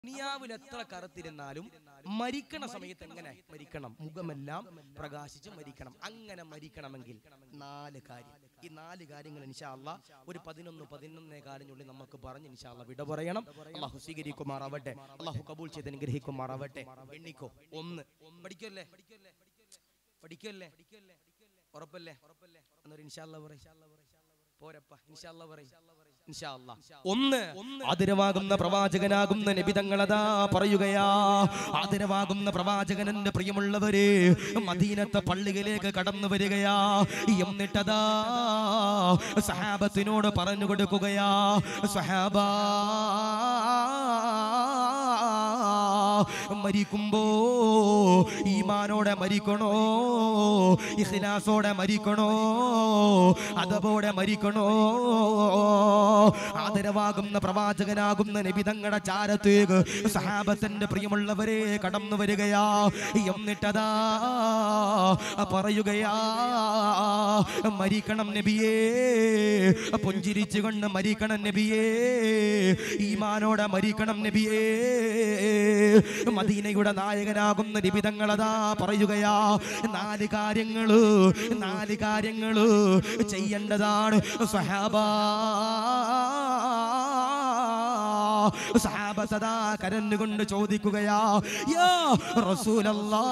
ദുനിയാവിൽ എത്ര കറുത്തിരുന്നാലും മരിക്കണ സമയത്ത് എങ്ങനെ മരിക്കണം മുഖമെല്ലാം പ്രകാശിച്ച് മരിക്കണം അങ്ങനെ മരിക്കണമെങ്കിൽ നാല് കാര്യം ഈ നാല് കാര്യങ്ങൾ ഇൻഷാല്ല ഒരു പതിനൊന്ന് പതിനൊന്നേ കാലിനുള്ളിൽ നമുക്ക് പറഞ്ഞ് ഇൻഷാല്ല വിട പറയണം അള്ളാഹു സ്വീകരിക്കുമാറാവട്ടെ അള്ളാഹു കബൂൾ ചെയ്ത് അനുഗ്രഹിക്കുമാറാവട്ടെ എണ്ണിക്കോ ഒന്ന് പഠിക്കല്ലേ പഠിക്കല്ലേ ഉറപ്പല്ലേ എന്നൊരു ഇൻഷാല്ല പറയും പോരപ്പ ഇൻഷാല്ല പറയും ഇൻഷാല്ലാ. ഒന്ന് ആദരവാകുന്ന പ്രവാചകനാകുന്ന നബിതങ്ങളതാ പറയുകയാ ആദരവാകുന്ന പ്രവാചകനന്റെ പ്രിയമുള്ളവര് മദീനത്തെ പള്ളിയിലേക്ക് കടന്നു വരികയാ എന്നിട്ടതാ സഹാബത്തിനോട് പറഞ്ഞു കൊടുക്കുകയാ സഹാബാ മരിക്കുമ്പോ ഈമാനോടെ മരിക്കണോ ഇഖ്ലാസോടെ മരിക്കണോ അതപോടെ മരിക്കണോ ആദരവാകുന്ന പ്രവാചകനാകുന്ന നബിതങ്ങളുടെ ചാരത്തേക്ക് സഹാബത്തിന്റെ പ്രിയമുള്ളവരെ കടന്നു വരികയാ എന്നിട്ടതാ പറയുകയാ മരിക്കണം നബിയേ പുഞ്ചിരിച്ചുകൊണ്ട് മരിക്കണം നബിയേ ഈമാനോടെ മരിക്കണം നബിയേ മദീനയുടെ നായകനാകുന്ന നിബിതങ്ങളതാ പറയുകയാ നാല് കാര്യങ്ങള് നാല് കാര്യങ്ങള് ചെയ്യേണ്ടതാണ് സഹാബാ സഹാബ സദാ കരഞ്ഞുകൊണ്ട് ചോദിക്കുകയാ യാ റസൂലല്ലാ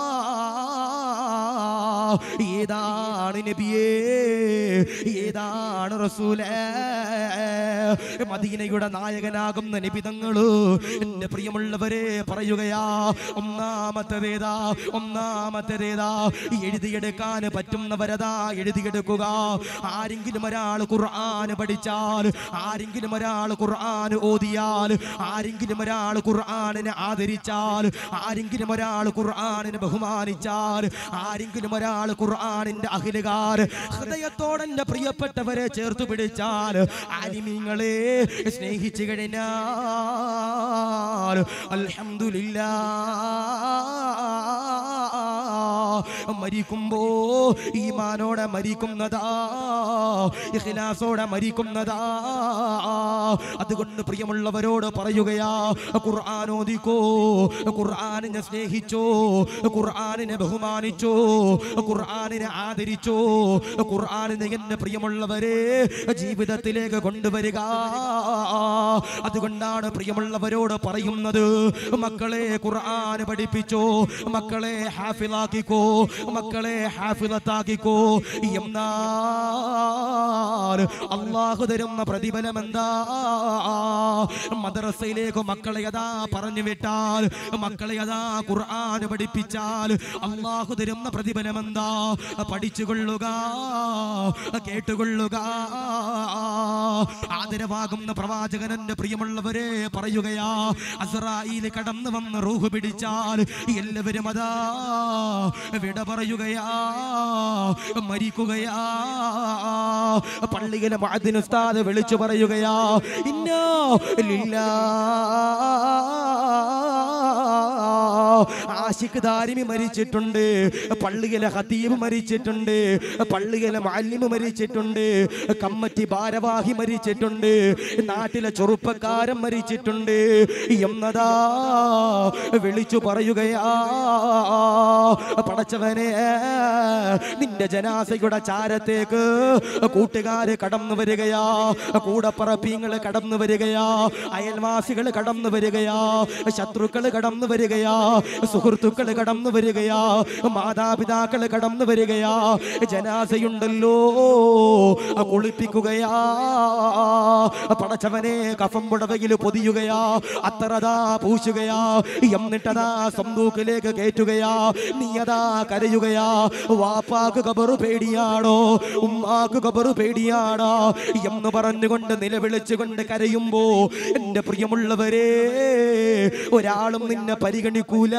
ഏതാണ് നബിയേ ഏതാണ് റസൂലേ മദീനയുടെ നായകനാകുന്ന നിബിതങ്ങള് എന്റെ പ്രിയമുള്ളവരെ പറയുകയാ ഒന്നാമത്തേതാ ഒന്നാമത്തേതാ എഴുതിയെടുക്കാൻ പറ്റുന്നവരതാ എഴുതിയെടുക്കുക ആരെങ്കിലും ഒരാൾ ഖുർആൻ പഠിച്ചാൽ ആരെങ്കിലും ഒരാൾ ഖുർആൻ ഓതിയാൽ ആരെങ്കിലും ഒരാൾ ഖുർആനിനെ ആദരിച്ചാൽ ആരെങ്കിലും ഒരാൾ ഖുർആനിനെ ബഹുമാനിച്ചാൽ ആരെങ്കിലും ഒരാൾ ഖുർആനിന്റെ അഖിലുകാർ ഹൃദയത്തോടെ എന്റെ പ്രിയപ്പെട്ടവരെ ചേർത്ത് പിടിച്ചാൽ ആലിമീങ്ങളെ സ്നേഹിച്ചു കഴിഞ്ഞാൽ അൽഹംദുലില്ലാ മരിക്കുമ്പോ ഈമാനോടെ മരിക്കുന്നതാ ഇഖ്ലാസോടെ മരിക്കുന്നതാ അതുകൊണ്ട് പ്രിയമുള്ളവരോട് പറയുകയാ ഖുർആൻ ഓദിക്കോ ഖുർആനിനെ സ്നേഹിച്ചോ ഖുർആനിനെ ബഹുമാനിച്ചോ ഖുർആനിനെ ആദരിച്ചോ ഖുർആനിനെ എന്റെ പ്രിയമുള്ളവരെ ജീവിതത്തിലേക്ക് കൊണ്ടുവരിക അതുകൊണ്ടാണ് പ്രിയമുള്ളവരോട് പറയുന്നത് മക്കളെ ഖുർആൻ പഠിപ്പിച്ചോ മക്കളെ ഹാഫിലാക്കിക്കോ മക്കളെ ഹാഫിലത്താക്കിക്കോ എന്നാൽ അള്ളാഹു തരുന്ന പ്രതിഫലം എന്താ മദ്രസയിലേക്ക് മക്കളെ യഥാ പറഞ്ഞു വിട്ടാൽ മക്കളെ യഥാ ഖുർആൻ പഠിപ്പിച്ചാൽ അള്ളാഹു തരുന്ന പ്രതിഫലം എന്താ പഠിച്ചുകൊള്ളുക കേട്ടുകൊള്ളുക ആദരവാകുന്ന പ്രവാചകനന്റെ പ്രിയമുള്ളവരെ പറയുകയാ അസറായിൽ കടന്നു വന്ന് റൂഹ് പിടിച്ചാൽ എല്ലാവരും അതാ വിട പറയുകയാ മരിക്കുകയാ പള്ളിയിലെ മഅദിൻ ഉസ്താദ് വിളിച്ചു പറയുകയാ ഇന്നോ ലില്ലാ ആഷിഖ് ദാരിമി മരിച്ചിട്ടുണ്ട് പള്ളിയിലെ ഹത്തീബ് മരിച്ചിട്ടുണ്ട് പള്ളിയിലെ മാലിമ് മരിച്ചിട്ടുണ്ട് കമ്മറ്റി ഭാരവാഹി മരിച്ചിട്ടുണ്ട് നാട്ടിലെ ചെറുപ്പക്കാരൻ മരിച്ചിട്ടുണ്ട് എന്നതാ വിളിച്ചു പറയുകയാ പടച്ചവനെ നിന്റെ ജനാസയുടെ ചാരത്തേക്ക് കൂട്ടുകാര് കടന്നു വരികയാ കൂടപ്പറപ്പീങ്ങള് കടന്നു വരികയാ അയൽവാസികൾ കടന്നു വരികയാ ശത്രുക്കൾ കടന്നു വരികയാ സുഹൃത്തുക്കൾ കടന്നു വരികയാ മാതാപിതാക്കൾ കടന്നു വരികയാ ജനാസയുണ്ടല്ലോ കുളിപ്പിക്കുകയാ പടച്ചവനെ കഫം പുടവയിൽ പൊതിയുകയാ അത്രതാ പൂശുകയാ എന്നിട്ടതാ സന്തൂക്കിലേക്ക് കയറ്റുകയാ നീയതാ കരയുകയാ വാപ്പാക്ക് കബറു പേടിയാണോ ഉമ്മാക്ക് കബറു പേടിയാണോ എന്ന് പറഞ്ഞുകൊണ്ട് നിലവിളിച്ചുകൊണ്ട് കരയുമ്പോ എന്റെ പ്രിയമുള്ളവരെ ഒരാളും നിന്നെ പരിഗണിക്കൂല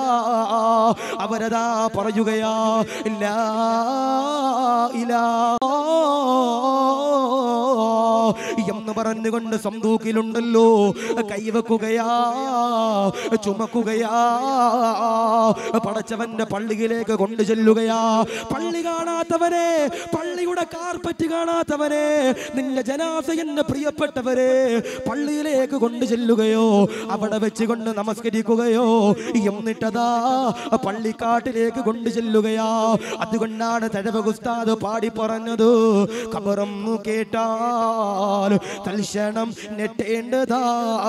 അവരതാ പറയുകയാ ഇല്ലാ ഇലാ എന്ന് പറഞ്ഞുകൊണ്ട് സന്തൂക്കിലുണ്ടല്ലോ കൈവെക്കുകയാ ചുമക്കുകയാ പടച്ചവന്റെ പള്ളിയിലേക്ക് കൊണ്ടു ചെല്ലുകയാ പള്ളി കാണാത്തവനെ പള്ളിയുടെ കാർപ്പറ്റ് കാണാത്തവനെ നിന്റെ ജനാസ എന്റെ പ്രിയപ്പെട്ടവരെ പള്ളിയിലേക്ക് കൊണ്ടു ചെല്ലുകയോ അവിടെ വെച്ചുകൊണ്ട് നമസ്കരിക്കുകയോ എന്നിട്ടതാ പള്ളിക്കാട്ടിലേക്ക് കൊണ്ടു ചെല്ലുകയാ അതുകൊണ്ടാണ് തഴവകുസ്താദ് പാടി പറഞ്ഞത് കബറം കേട്ടാൽ തൽക്ഷണം നെട്ടേണ്ടതാ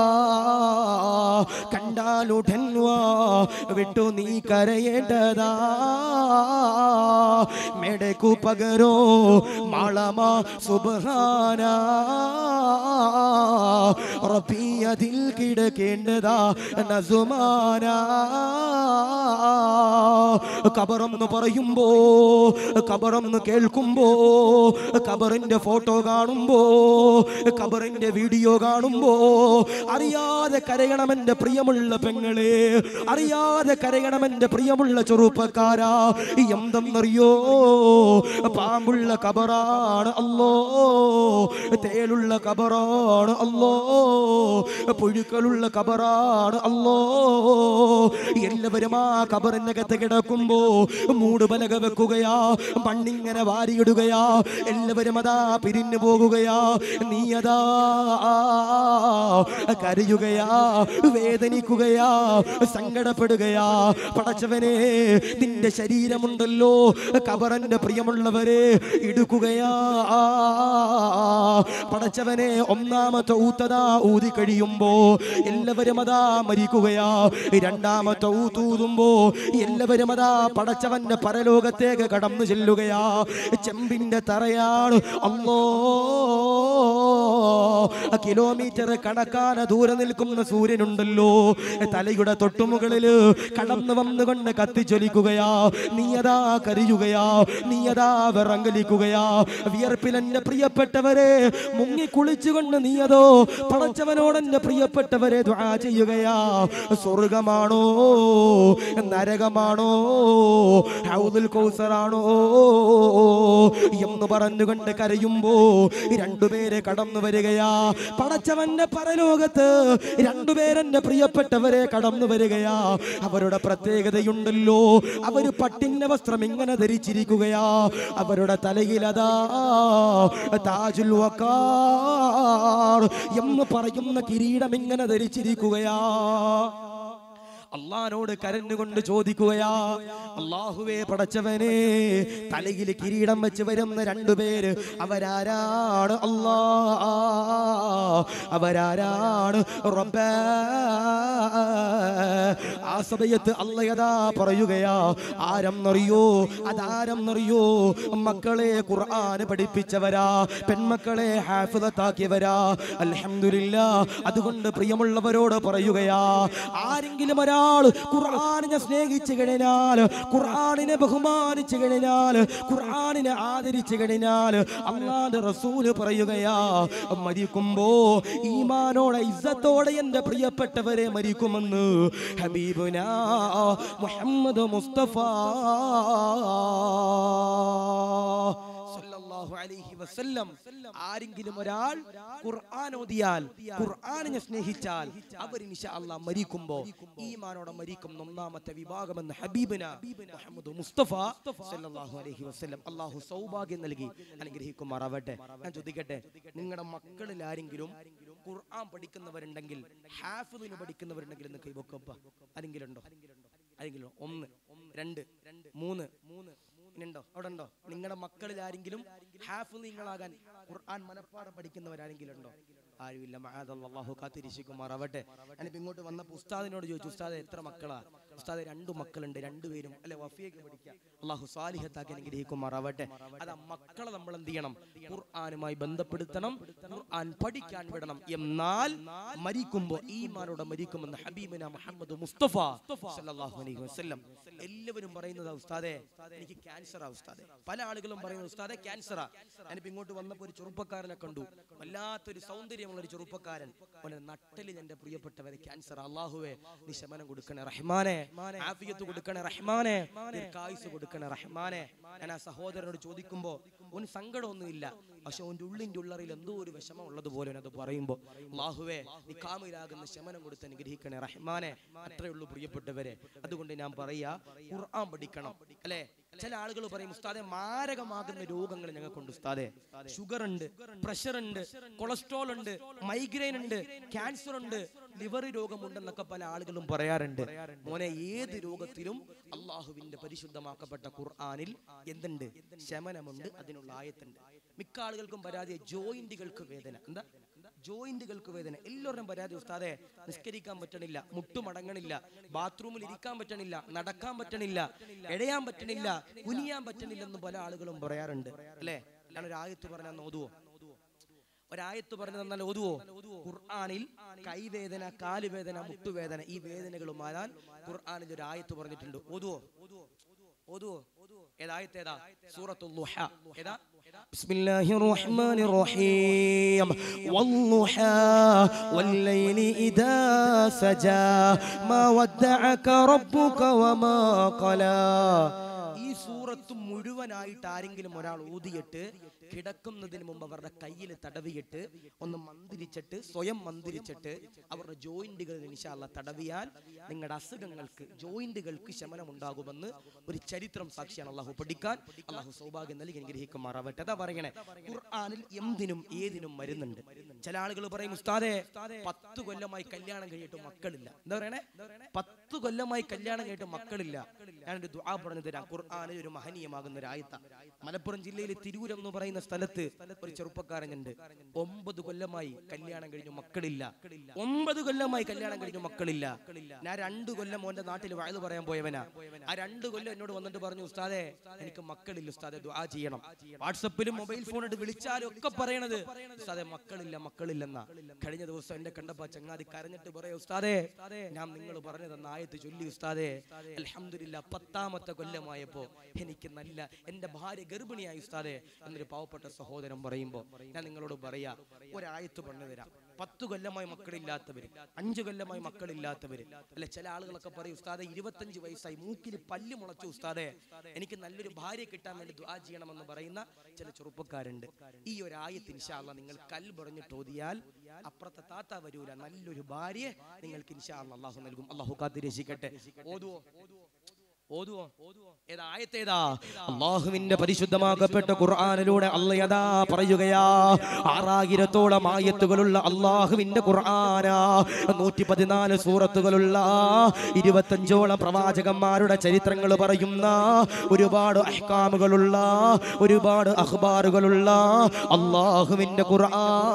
കണ്ടാലുടൻ വാ വിട്ടു നീ കരയേണ്ടതാ മെടക്കു പകരോ മാളമാ സുബഹാന റബ്ബി അതിൽ കിടക്കേണ്ടതാ നസുമാന കബറെന്ന് പറയുമ്പോ കബറെന്ന് കേൾക്കുമ്പോ കബറിന്റെ ഫോട്ടോ കാണുമ്പോ കബറിന്റെ വീഡിയോ കാണുമ്പോ അറിയാതെ കരയണമെന്റെ പ്രിയമുള്ള പെങ്ങളെ അറിയാതെ കരയണമെന്റെ പ്രിയമുള്ള ചെറുപ്പക്കാരാ എന്തെന്നറിയോ പാമ്പുള്ള കബറാണ് അല്ലോ തേലുള്ള കബറാണ് അല്ലോ പുഴുക്കളുള്ള കബറാണ് അല്ലോ എല്ലാവരും ആ കബറിനകത്ത് കിടക്കുമ്പോ മൂട് പലക വെക്കുകയാ മണ്ണിങ്ങനെ വാരിയിടുകയാ എല്ലാവരും അതാ പിരിഞ്ഞു പോകുകയാ നീ അതാ കരയുകയാ വേദനിക്കുകയാ സങ്കടപ്പെടുകയാ പടച്ചവനെ നിന്റെ ശരീരമുണ്ടല്ലോ കബറന്റെ പ്രിയമുള്ളവരെ ഇടുക്കുകയാ പടച്ചവനെ ഒന്നാമത്തെ ഊത്തതാ ഊതി കഴിയുമ്പോ എല്ലാവരും അതാ മരിക്കുകയാ രണ്ടാമത്തെ ഊത്തൂതുമ്പോ എല്ലാവരും അതാ പടച്ചവന്റെ പരലോകത്തേക്ക് കടന്നു ചെല്ലുകയാ ചെമ്പിന്റെ തറയാണ് അല്ലോ കിലോമീറ്റർ കണക്കാന ദൂരെ നിൽക്കുന്ന സൂര്യനുണ്ടല്ലോ തലയുടെ തൊട്ടുമുകളില് കടന്നു വന്നുകൊണ്ട് കത്തിച്ചൊലിക്കുകയാ നീയതാ കരയുകയാ നീയതാ വിറങ്ങലിക്കുകയാ വിയർപ്പിൽ എന്റെ പ്രിയപ്പെട്ടവരെ മുങ്ങി കുളിച്ചുകൊണ്ട് നീയതോ പടച്ചവനോട് എന്റെ പ്രിയപ്പെട്ടവരെ ദ്വാ ചെയ്യുകയാ സ്വർഗമാണോ നരകമാണോ ഹൗദുൽ കൗസറാണോ എന്ന് പറഞ്ഞുകൊണ്ട് കരയുമ്പോ രണ്ടുപേരെ കടന്നു വരികയാ പടച്ചവന്റെ പരലോകത്ത് രണ്ടുപേരെന്റെ പ്രിയപ്പെട്ടവരെ കടന്നു വരികയാ അവരുടെ പ്രത്യേകതയുണ്ടല്ലോ അവര് പട്ടിന്റെ വസ്ത്രം ഇങ്ങനെ ധരിച്ചിരിക്കുകയാ അവരുടെ തലയിലതാ താജുൽ വക്കാർ എന്ന് പറയുന്ന കിരീടം ഇങ്ങനെ ധരിച്ചിരിക്കുകയാ അള്ളഹാനോട് കരഞ്ഞുകൊണ്ട് ചോദിക്കുകയാ അള്ളാഹുവേ പടച്ചവനെ തലയിൽ കിരീടം വെച്ച് വരുന്ന രണ്ടുപേര് അവരാരാണ് അല്ലാ അവരാരാണ് റബ്ബേ ആ സമയത്ത് അല്ലയതാ പറയുകയാ ആരെന്നറിയോ അതാരെന്നറിയോ മക്കളെ ഖുർആൻ പഠിപ്പിച്ചവരാ പെൺമക്കളെ ഹാഫിദത്താക്കിയവരാ അൽഹംദുലില്ല അതുകൊണ്ട് പ്രിയമുള്ളവരോട് പറയുകയാ ആരെങ്കിലും ഒരാൾ ഖുർആാനിനെ സ്നേഹിച്ചു കഴിഞ്ഞാൽ ഖുർആാനിനെ ബഹുമാനിച്ചു കഴിഞ്ഞാൽ ഖുർആാനിനെ ആദരിച്ചു കഴിഞ്ഞാൽ അള്ളാന്റെ റസൂല് പറയുകയാ മരിക്കുമ്പോ ഈമാനോടെ ഇസ്സത്തോടെ എന്റെ പ്രിയപ്പെട്ടവരെ മരിക്കുമെന്ന് ഹബീബുന മുഹമ്മദ് മുസ്തഫ സല്ലല്ലാഹു അലൈഹി വസല്ലം ആരെങ്കിലും ഒരാൾ ഖുർആൻ ഓതിയാൽ ഖുർആനിനെ സ്നേഹിച്ചാൽ അവർ ഇൻഷാ അല്ലാഹ് മരിക്കുമ്പോ ഈമാനോടെ മരിക്കും ഒന്നാമത്തെ വിഭാഗമെന്ന് ഹബീബിന മുഹമ്മദ് മുസ്തഫ സല്ലല്ലാഹു അലൈഹി വസല്ലം അല്ലാഹു സൗഭാഗ്യം നൽകി അനുഗ്രഹിക്കുമാറാവട്ടെ ഞാൻ ചോദിക്കട്ടെ നിങ്ങളുടെ മക്കളിൽ ആരെങ്കിലും ഖുർആൻ പഠിക്കുന്നവരുണ്ടെങ്കിൽ ഹാഫിദിന് പഠിക്കുന്നവരുണ്ടെങ്കിൽ എന്ന് കൈവക്കപ്പ ആരെങ്കിലും ഉണ്ടോ ആരെങ്കിലും ഒന്ന് രണ്ട് മൂന്ന് മൂന്ന് ഉണ്ടോ അവിടെ ഉണ്ടോ നിങ്ങളുടെ മക്കളിൽ ആരെങ്കിലും ഹാഫ് നിങ്ങളാകാൻ ഖുർആൻ മനപ്പാടം പഠിക്കുന്നവരാരെങ്കിലും ഉണ്ടോ ആരുമില്ല മഹാദല്ലാ, അല്ലാഹു കാത്തിരിശിക്കുമാറാവട്ടെ ഞാനിപ്പോ ഇങ്ങോട്ട് വന്നപ്പോൾ ഉസ്താദിനോട് ചോദിച്ചു ഉസ്താദ് എത്ര മക്കളാ ഉസ്താദ് രണ്ടു മക്കളുണ്ട് രണ്ടുപേരും അല്ലെ വഫിയൊക്കെ പഠിക്കുക അള്ളാഹു സാലിഹത്താക്കി അനുഗ്രഹിക്കുമാറാവട്ടെ അതാ മക്കളെ നമ്മൾ എന്ത് ചെയ്യണം ഖുർആനുമായി ബന്ധപ്പെടുത്തണം ഖുർആൻ പഠിക്കാൻ വിടണം എന്നാൽ മരിക്കുമ്പോ ഈമാനോടെ മരിക്കുമെന്ന് ഹബീബിന മുഹമ്മദ് മുസ്തഫ സല്ലല്ലാഹു അലൈഹി വസല്ലം എല്ലാവരും പറയുന്നത് ഉസ്താദെ എനിക്ക് ക്യാൻസറാ ഉസ്താദെ പല ആളുകളും പറയുന്നത് ഉസ്താദെ ക്യാൻസറാ ഞാനിപ്പോ ഇങ്ങോട്ട് വന്നപ്പോൾ ഒരു ചെറുപ്പക്കാരനെ കണ്ടു വല്ലാത്തൊരു സൗന്ദര്യമുള്ള ഒരു ചെറുപ്പക്കാരൻ അവനെ നട്ടലിൽ എന്റെ പ്രിയപ്പെട്ടവരെ ക്യാൻസർ അള്ളാഹുവെ നീ ശമനം കൊടുക്കണേ റഹ്മാനെ ആഫിയത്ത് കൊടുക്കണേ റഹ്മാനെ ദീർഘായുസ് കൊടുക്കണേ റഹ്മാനെ ഞാൻ ആ സഹോദരനോട് ചോദിക്കുമ്പോ ഓൻ സങ്കടമൊന്നുമില്ല പക്ഷെ ഓൻ്റെ ഉള്ളിൻ്റെ ഉള്ളറിയിൽ എന്തോ ഒരു വിഷമം ഉള്ളതുപോലെ അത് പറയുമ്പോ അള്ളാഹുവേ നീ കാമിലാകുന്ന ശമനം കൊടുത്ത് അനുഗ്രഹിക്കണേ റഹ്മാനെ അത്രേ ഉള്ളൂ പ്രിയപ്പെട്ടവരെ അതുകൊണ്ട് ഞാൻ പറയാ ഖുർആൻ പഠിക്കണം അല്ലേ ചില ആളുകൾ പറയും ഉസ്താദെ മാരകമാകുന്ന രോഗങ്ങൾ ഞങ്ങൾക്കുണ്ട് ഉസ്താദെ ഷുഗർ ഉണ്ട് പ്രഷർ ഉണ്ട് കൊളസ്ട്രോൾ ഉണ്ട് മൈഗ്രെയിൻ ഉണ്ട് ക്യാൻസർ ഉണ്ട് ലിവർ രോഗമുണ്ടെന്നൊക്കെ പല ആളുകളും പറയാറുണ്ട് മോനെ ഏത് രോഗത്തിലും അള്ളാഹുവിന്റെ പരിശുദ്ധമാക്കപ്പെട്ട ഖുർആനിൽ എന്തുണ്ട് ശമനമുണ്ട് അതിനുള്ള ആയത്തുണ്ട് മിക്ക ആളുകൾക്കും പരാതി ജോയിന്റുകൾക്ക് വേദന എന്താ ജോയിന്റുകൾക്ക് വേദന എല്ലാവരുടെയും പരാതി ഉസ്താദെ നിസ്കരിക്കാൻ പറ്റണില്ല മുട്ടുമടങ്ങണില്ല ബാത്റൂമിൽ ഇരിക്കാൻ പറ്റണില്ല നടക്കാൻ പറ്റണില്ല എഴയാൻ പറ്റണില്ല കുനിയാൻ പറ്റണില്ല എന്ന് പല ആളുകളും പറയാറുണ്ട് അല്ലേ ഞാൻ ഒരു ആയത്ത് പറഞ്ഞാൽ ഓതുവോ ഒരായത്ത് പറഞ്ഞു തന്നാൽ ഓതുവോ ഖുർആനിൽ കൈവേദന കാലുവേദന മുട്ടുവേദന ഈ വേദനകൾ മാറാൻ ഖുർആനിൽ ഒരു ആയത്ത് പറഞ്ഞിട്ടുണ്ട് ഓതുവോ ഓതുവോ ഏതായത്ത് ഏതാ സൂറത്തുൽ ളുഹ ഏതാ بسم الله الرحمن الرحيم والضحى والليل إذا سجى ما ودعك ربك وما قلى ഈ സൂറത്ത് മുഴുവനായിട്ട് ആരെങ്കിലും ഒരാൾ ഊതിയിട്ട് കിടക്കുന്നതിന് മുമ്പ് അവരുടെ കയ്യിൽ തടവിയിട്ട് ഒന്ന് മന്ദിരിച്ചിട്ട് സ്വയം മന്ദിരിച്ചിട്ട് അവരുടെ ജോയിന്റുകൾ നിശാല തടവിയാൽ നിങ്ങളുടെ അസുഖങ്ങൾക്ക് ജോയിന്റുകൾക്ക് ശമനം ഉണ്ടാകുമെന്ന് ഒരു ചരിത്രം സാക്ഷിയാണ് അള്ളാഹു പഠിക്കാൻ അള്ളാഹു സൗഭാഗ്യം നൽകി അനുഗ്രഹിക്കുമാറാവട്ടെ അതാ പറയണേ ഖുർആനിൽ എന്തിനും ഏതിനും മരുന്നുണ്ട് ചില ആളുകൾ പറയും ഉസ്താദെ പത്ത് കൊല്ലമായി കല്യാണം കഴിഞ്ഞിട്ട് മക്കളില്ല എന്താ പറയണേ പത്ത് കൊല്ലമായി കല്യാണം കഴിഞ്ഞിട്ട് മക്കളില്ല ഞാനൊരു ദുആ പറഞ്ഞു തരാം ഖുർആനിൽ ഒരു മഹനീയമാകുന്ന ഒരു ആയത്ത മലപ്പുറം ജില്ലയിലെ തിരൂരം എന്ന് പറയുന്ന സ്ഥലത്ത് ഒരു ചെറുപ്പക്കാരനുണ്ട് ഒമ്പത് കൊല്ലമായി കല്യാണം കഴിഞ്ഞു മക്കളില്ല ഒമ്പത് കൊല്ലമായി കല്യാണം കഴിഞ്ഞു മക്കളില്ല ഞാൻ രണ്ടു കൊല്ലം ഓന്റെ നാട്ടിൽ വയത് പറയാൻ പോയവനാ ആ രണ്ടു കൊല്ലം എന്നോട് വന്നിട്ട് പറഞ്ഞു ഉസ്താദെ എനിക്ക് മക്കളില്ല ഉസ്താദെ ദുആ ചെയ്യണം വാട്സപ്പിലും മൊബൈൽ ഫോണിട്ട് വിളിച്ചാലും ഒക്കെ പറയണത് ഉസ്താദെ മക്കളില്ല മക്കളില്ലെന്നാ കഴിഞ്ഞ ദിവസം എന്റെ കണ്ടപ്പോ ആ ചങ്ങാതി കരഞ്ഞിട്ട് പറയാ ഉസ്താദെ ഞാൻ നിങ്ങൾ പറഞ്ഞു തന്ന ആയത്ത് ചൊല്ലി ഉസ്താദെ അൽഹംദുലില്ല പത്താമത്തെ കൊല്ലമായപ്പോ എനിക്ക് നല്ല എന്റെ ഭാര്യ ഗർഭിണിയായി ഉസ്താദെ എന്നൊരു പാവപ്പെട്ട സഹോദരൻ പറയുമ്പോ ഞാൻ നിങ്ങളോട് പറയാ ഒരായത്ത് പറഞ്ഞു തരാം പത്ത് കൊല്ലമായി മക്കളില്ലാത്തവര് അഞ്ചു കൊല്ലമായി മക്കളില്ലാത്തവര് അല്ലെ ചില ആളുകളൊക്കെ പറയും ഉസ്താദെ ഇരുപത്തഞ്ച് വയസ്സായി മൂക്കിൽ പല്ല് മുളച്ചു ഉസ്താദെ എനിക്ക് നല്ലൊരു ഭാര്യ കിട്ടാൻ വേണ്ടി ദുആ ചെയ്യണമെന്ന് പറയുന്ന ചില ചെറുപ്പക്കാരുണ്ട് ഈ ഒരു ആയത്ത് ഇൻഷാല്ല നിങ്ങൾ കൽ പറഞ്ഞിട്ട് ഓതിയാൽ അപ്പുറത്തെ താത്ത വരൂല നല്ലൊരു ഭാര്യ നിങ്ങൾക്ക് ഇൻഷാല്ല അള്ളാഹു നൽകും അള്ളാഹു കാത്തിരക്ഷിക്കട്ടെ ഓതുവോ ഓതുവോ ഏതാ ആയത്തേതാ അള്ളാഹുവിന്റെ പരിശുദ്ധമാക്കപ്പെട്ട ഖുർആനിലൂടെ അല്ലയതാ പറയുകയാ ആറായിരത്തോളം ആയത്തുകളുള്ള അള്ളാഹുവിന്റെ ഖുർആനാ നൂറ്റി പതിനാല് സൂറത്തുകളുള്ള ഇരുപത്തഞ്ചോളം പ്രവാചകന്മാരുടെ ചരിത്രങ്ങൾ പറയുന്ന ഒരുപാട് അഹ്കാമുകളുള്ള ഒരുപാട് അഖ്ബാറുകളുള്ള അള്ളാഹുവിന്റെ ഖുർആൻ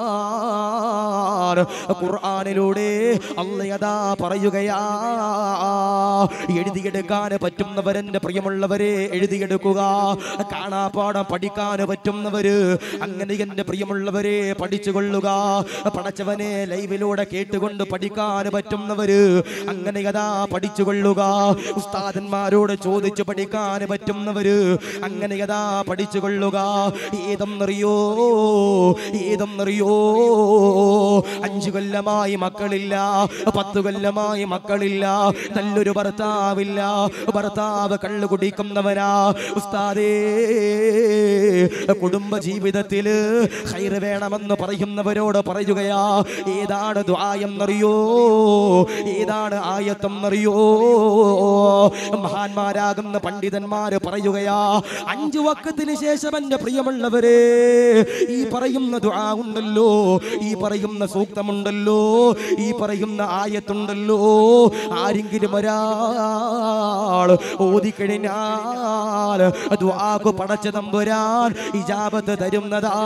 ഖുർആനിലൂടെ അല്ലയതാ പറയുകയാ എഴുതിയെടുക്കാൻ പറ്റുന്നവരെന്റെ പ്രിയമുള്ളവരെ എഴുതിയെടുക്കുക കാണാപ്പാടം പഠിക്കാൻ പറ്റുന്നവര് അങ്ങനെ എന്റെ പ്രിയമുള്ളവരെ പഠിച്ചുകൊള്ളുക പടച്ചവനെ ലൈവിലൂടെ കേട്ടുകൊണ്ട് പഠിക്കാൻ പറ്റുന്നവര് അങ്ങനെ അതാ പഠിച്ചുകൊള്ളുക ഉസ്താദന്മാരോട് ചോദിച്ചു പഠിക്കാൻ പറ്റുന്നവര് അങ്ങനെ അതാ പഠിച്ചുകൊള്ളുക ഏതെന്നറിയോ ഏതെന്നറിയോ അഞ്ചു കൊല്ലമായി മക്കളില്ല പത്തു കൊല്ലമായി മക്കളില്ല നല്ലൊരു ഭർത്താവില്ല ഭർത്താവ് കള്ളു കുടിക്കുന്നവനാ ഉസ്താദേ കുടുംബ ജീവിതത്തില് ഹൈറ് വേണമെന്ന് പറയുന്നവരോട് പറയുകയാ ഏതാണ് ദ്വായെന്നറിയോ ഏതാണ് ആയത്തെന്നറിയോ മഹാന്മാരാകുന്ന പണ്ഡിതന്മാര് പറയുകയാ അഞ്ചു വക്കത്തിന് ശേഷം എന്റെ പ്രിയമുള്ളവരെ ഈ പറയുന്ന ദ്വാ ഉണ്ടല്ലോ ഈ പറയുന്ന സൂക്തമുണ്ടല്ലോ ഈ പറയുന്ന ആയത്തുണ്ടല്ലോ ആരെങ്കിലും ഒരാൾ ഓതിക്കഴിഞ്ഞാൽ ദ്വാക്ക് പടച്ച തമ്പുരാൻ ഇജാബത്ത് തരുന്നതാ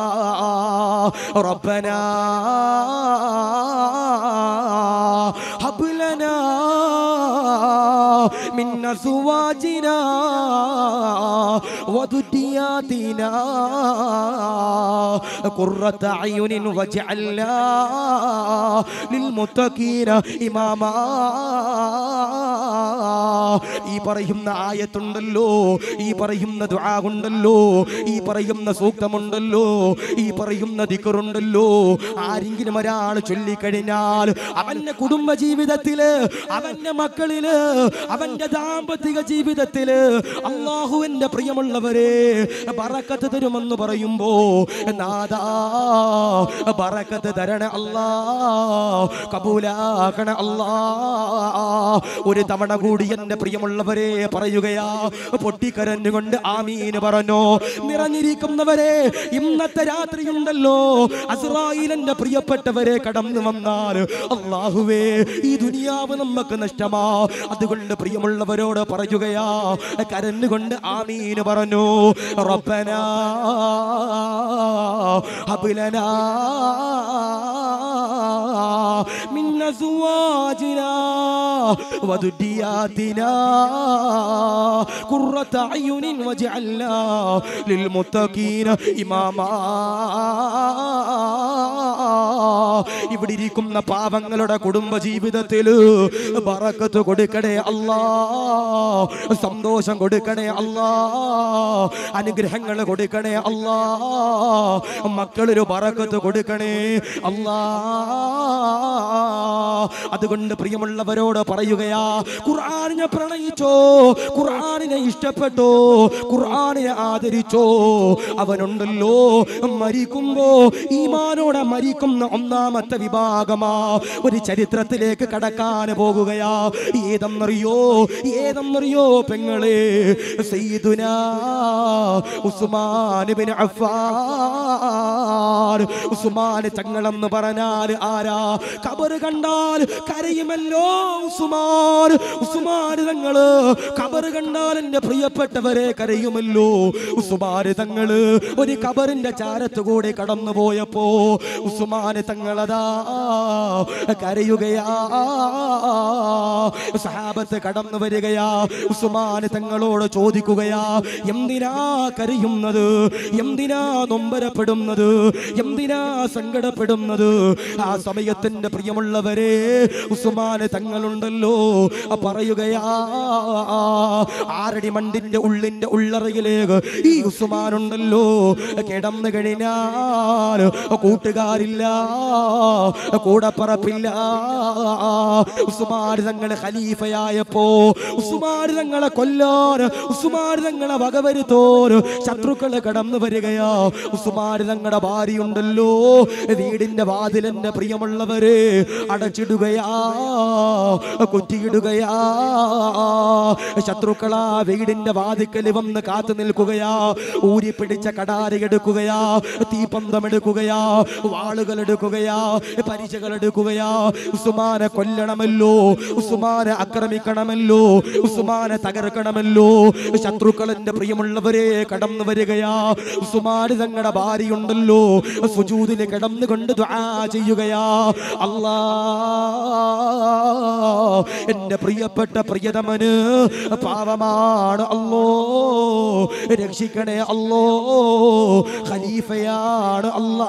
റബ്ബനാ ഹബ്ലനാ മിൻ അസ്വാജിനാ വദുര്യ وذرياتنا قرة أعين واجعلنا للمتقين إماما ഈ പറയുന്ന ആയത്തുണ്ടല്ലോ ഈ പറയുന്ന ദുആ ഉണ്ടല്ലോ ഈ പറയുന്ന സൂക്തമുണ്ടല്ലോ ഈ പറയുന്ന ദിക്കറുണ്ടല്ലോ ആരെങ്കിലും ഒരാൾ ചൊല്ലിക്കഴിഞ്ഞാൽ അവന്റെ കുടുംബ ജീവിതത്തില് അവന്റെ മക്കളില് അവന്റെ ദാമ്പത്തിക ജീവിതത്തില് അള്ളാഹുവിന്റെ പ്രിയമുള്ളവരെ ബറക്കത്ത് തരുമെന്ന് പറയുമ്പോ നാദാ ബറക്കത്ത് തരണ അല്ലാ കബൂലാക്കണ അല്ലാ ഒരു തവണ കൂടി എന്റെ പ്രിയമുള്ളവരെ പറയുകയാ പൊട്ടിക്കരഞ്ഞുകൊണ്ട് ആമീന് പറഞ്ഞു നിറഞ്ഞിരിക്കുന്നവരെ ഇന്നത്തെ രാത്രിയുണ്ടല്ലോ അസ്രായിലെന്റെ പ്രിയപ്പെട്ടവരെ കടന്നു വന്നാൽ അള്ളാഹുവേ ഈ ദുനിയാവ് നമുക്ക് നഷ്ടമാ അതുകൊണ്ട് പ്രിയമുള്ളവരോട് പറയുകയാ കരഞ്ഞുകൊണ്ട് ആമീന് പറഞ്ഞു റബ്ബനാ ഹബ്ലനാ من أزواجنا وذرياتنا قرة أعين واجعلنا للمتقين إماما ഇവിടെ ഇരിക്കുന്ന പാവങ്ങളുടെ കുടുംബ ജീവിതത്തിൽ ബറക്കത്ത് കൊടുക്കണേ അല്ലാ സന്തോഷം കൊടുക്കണേ അല്ലാ അനുഗ്രഹങ്ങൾ കൊടുക്കണേ അല്ലാ മക്കളൊരു ബറക്കത്ത് കൊടുക്കണേ അല്ലാ അതുകൊണ്ട് പ്രിയമുള്ളവരോട് പറയുകയാ ഖുർആാനിനെ പ്രണയിച്ചോ ഖുർആാനിനെ ഇഷ്ടപ്പെട്ടോ ഖുർആാനിനെ ആദരിച്ചോ അവനുണ്ടല്ലോ മരിക്കുമ്പോ ഈമാനോടെ മരിക്കുന്ന ഒന്നാമത്തെ വിഭാഗമാ ഒരു ചരിത്രത്തിലേക്ക് കടക്കാൻ പോകുകയാ ഏതെന്നറിയോ ഏതെന്നറിയോ പെങ്ങളെ സയ്യിദുനാ ഉസ്മാൻ ബിൻ അഫ്ഫാൻ ഉസ്മാൻ തങ്ങളെന്ന് പറഞ്ഞാൽ ആരാ കബറ് കണ്ടാൽ കരയുമല്ലോ ഉസ്മാൻ ഉസ്മാൻ തങ്ങള് കബറ് കണ്ടാൽ എന്റെ പ്രിയപ്പെട്ടവരെ കരയുമല്ലോ ഉസ്മാൻ തങ്ങള് ഒരു കബറിന്റെ ചാരത്ത് കൂടെ കടന്നു പോയപ്പോ ഉസ്മാൻ തങ്ങളതാ കരയുകയാ സഹാബത്ത് കടന്നു വരികയാ ഉസ്മാൻ തങ്ങളോട് ചോദിക്കുകയാ എന്തിനാ കരയുന്നത് എന്തിനാ നൊമ്പരപ്പെടുന്നത് എന്തിനാ സങ്കടപ്പെടുന്നത് ആ സമയത്തിന്റെ പ്രിയമുള്ളവരെ ഉസ്മാന് തങ്ങളുണ്ടല്ലോ പറയുകയാ ആറടി മണ്ടിന്റെ ഉള്ളിന്റെ ഉള്ളറയിലേക്ക് ഈ ഉസ്മാനുണ്ടല്ലോ കിടന്നു കഴിഞ്ഞാൽ കൂട്ടുകാരില്ല കൂടപ്പറപ്പില്ല ഉസ്മാൻ തങ്ങളെ ഖലീഫയായപ്പോ ഉസ്മാൻ തങ്ങളെ കൊല്ലാൻ ഉസ്മാൻ തങ്ങളെ വകവരുത്തോൻ ശത്രുക്കള് കടന്നു വരികയാ ഉസ്മാൻ തങ്ങളുടെ ഭാര്യയുണ്ടല്ലോ വീടിന്റെ വാതിലെന്റെ പ്രിയമുള്ളവര് അടച്ചിടുകയാ കുറ്റിയിടുകയാ ശത്രുക്കളാ വീടിന്റെ വാതിക്കൽ വന്ന് കാത്തു നിൽക്കുകയാ ഊരി പിടിച്ച കടാരി എടുക്കുകയാ തീപന്തം എടുക്കുകയാ വാളുകൾ എടുക്കുകയാ പരിചകൾ എടുക്കുകയാ ഉസ്മാനെ കൊല്ലണമല്ലോ ഉസ്മാനെ ആക്രമിക്കണമല്ലോ ഉസ്മാനെ തകർക്കണമല്ലോ ശത്രുക്കളന്റെ പ്രിയമുള്ളവരെ കടന്നു വരികയാ ഉസ്മാൻ തങ്ങളുടെ ഭാര്യയുണ്ടല്ലോ സുജൂദിന് കിടന്നുകൊണ്ട് ദുആ ചെയ്യുകയാ അല്ലാ എന്റെ പ്രിയപ്പെട്ട പ്രിയതമന് പാവമാണ് അല്ലോ രക്ഷിക്കണേ അല്ലോ ഖലീഫയാണ് അല്ലാ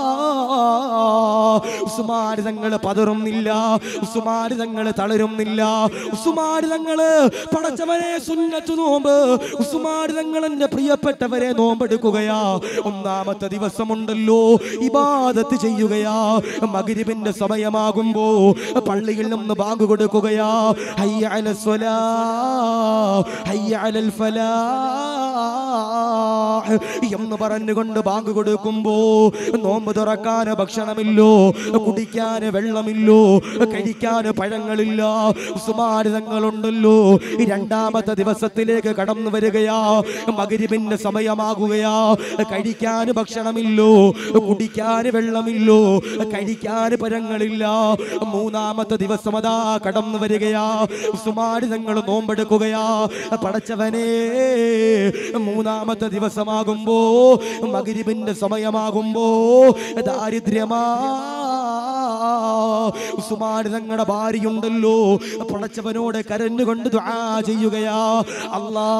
ഉസ്മാൻ തങ്ങൾ പതറുന്നില്ല ഉസ്മാൻ തങ്ങൾ തളരുന്നില്ല ഉസ്മാൻ തങ്ങള് പടച്ചവനെ സുന്നത്ത് നോമ്പ് ഉസ്മാൻ തങ്ങൾ എന്റെ പ്രിയപ്പെട്ടവരെ നോമ്പെടുക്കുകയാ ഒന്നാമത്തെ ദിവസമുണ്ടല്ലോ ഇബാദത്ത് ചെയ്യുകയാ മഗ്രിബിന്റെ സമയമാകുമ്പോ പള്ളിയിൽ നിന്ന് ബാങ്ക് കൊടുക്കുകയാ ഹയ്യ അല സ്വലാ ഹയ്യ അലൽ ഫലാഹ് എന്ന് പറഞ്ഞുകൊണ്ട് ബാങ്ക് കൊടുക്കുമ്പോ നോമ്പ് തുറക്കാൻ ഭക്ഷണമില്ലോ കുടിക്കാൻ വെള്ളമില്ലോ കഴിക്കാൻ പഴങ്ങളില്ല സുമാരിതങ്ങളുണ്ടല്ലോ രണ്ടാമത്തെ ദിവസത്തിലേക്ക് കടന്നു വരികയാ മകരിബിന്റെ സമയമാകുകയാ കഴിക്കാൻ ഭക്ഷണമില്ലോ കുടിക്കാൻ വെള്ളമില്ലോ കഴിക്കാൻ പഴങ്ങളില്ല മൂന്നാമത്തെ ദിവസം അതാ കടന്നു വരികയാ ഉസ്മാൻ തങ്ങൾ നോമ്പെടുക്കുകയാ പടച്ചവനെ മൂന്നാമത്തെ ദിവസമാകുമ്പോ മകരിബിന്റെ സമയമാകുമ്പോ ദാരിദ്ര്യമാ ഉസ്മാൻ തങ്ങളുടെ ഭാര്യയുണ്ടല്ലോ പടച്ചവനോട് കരഞ്ഞുകൊണ്ട് ദുആ ചെയ്യുകയാ അല്ലാ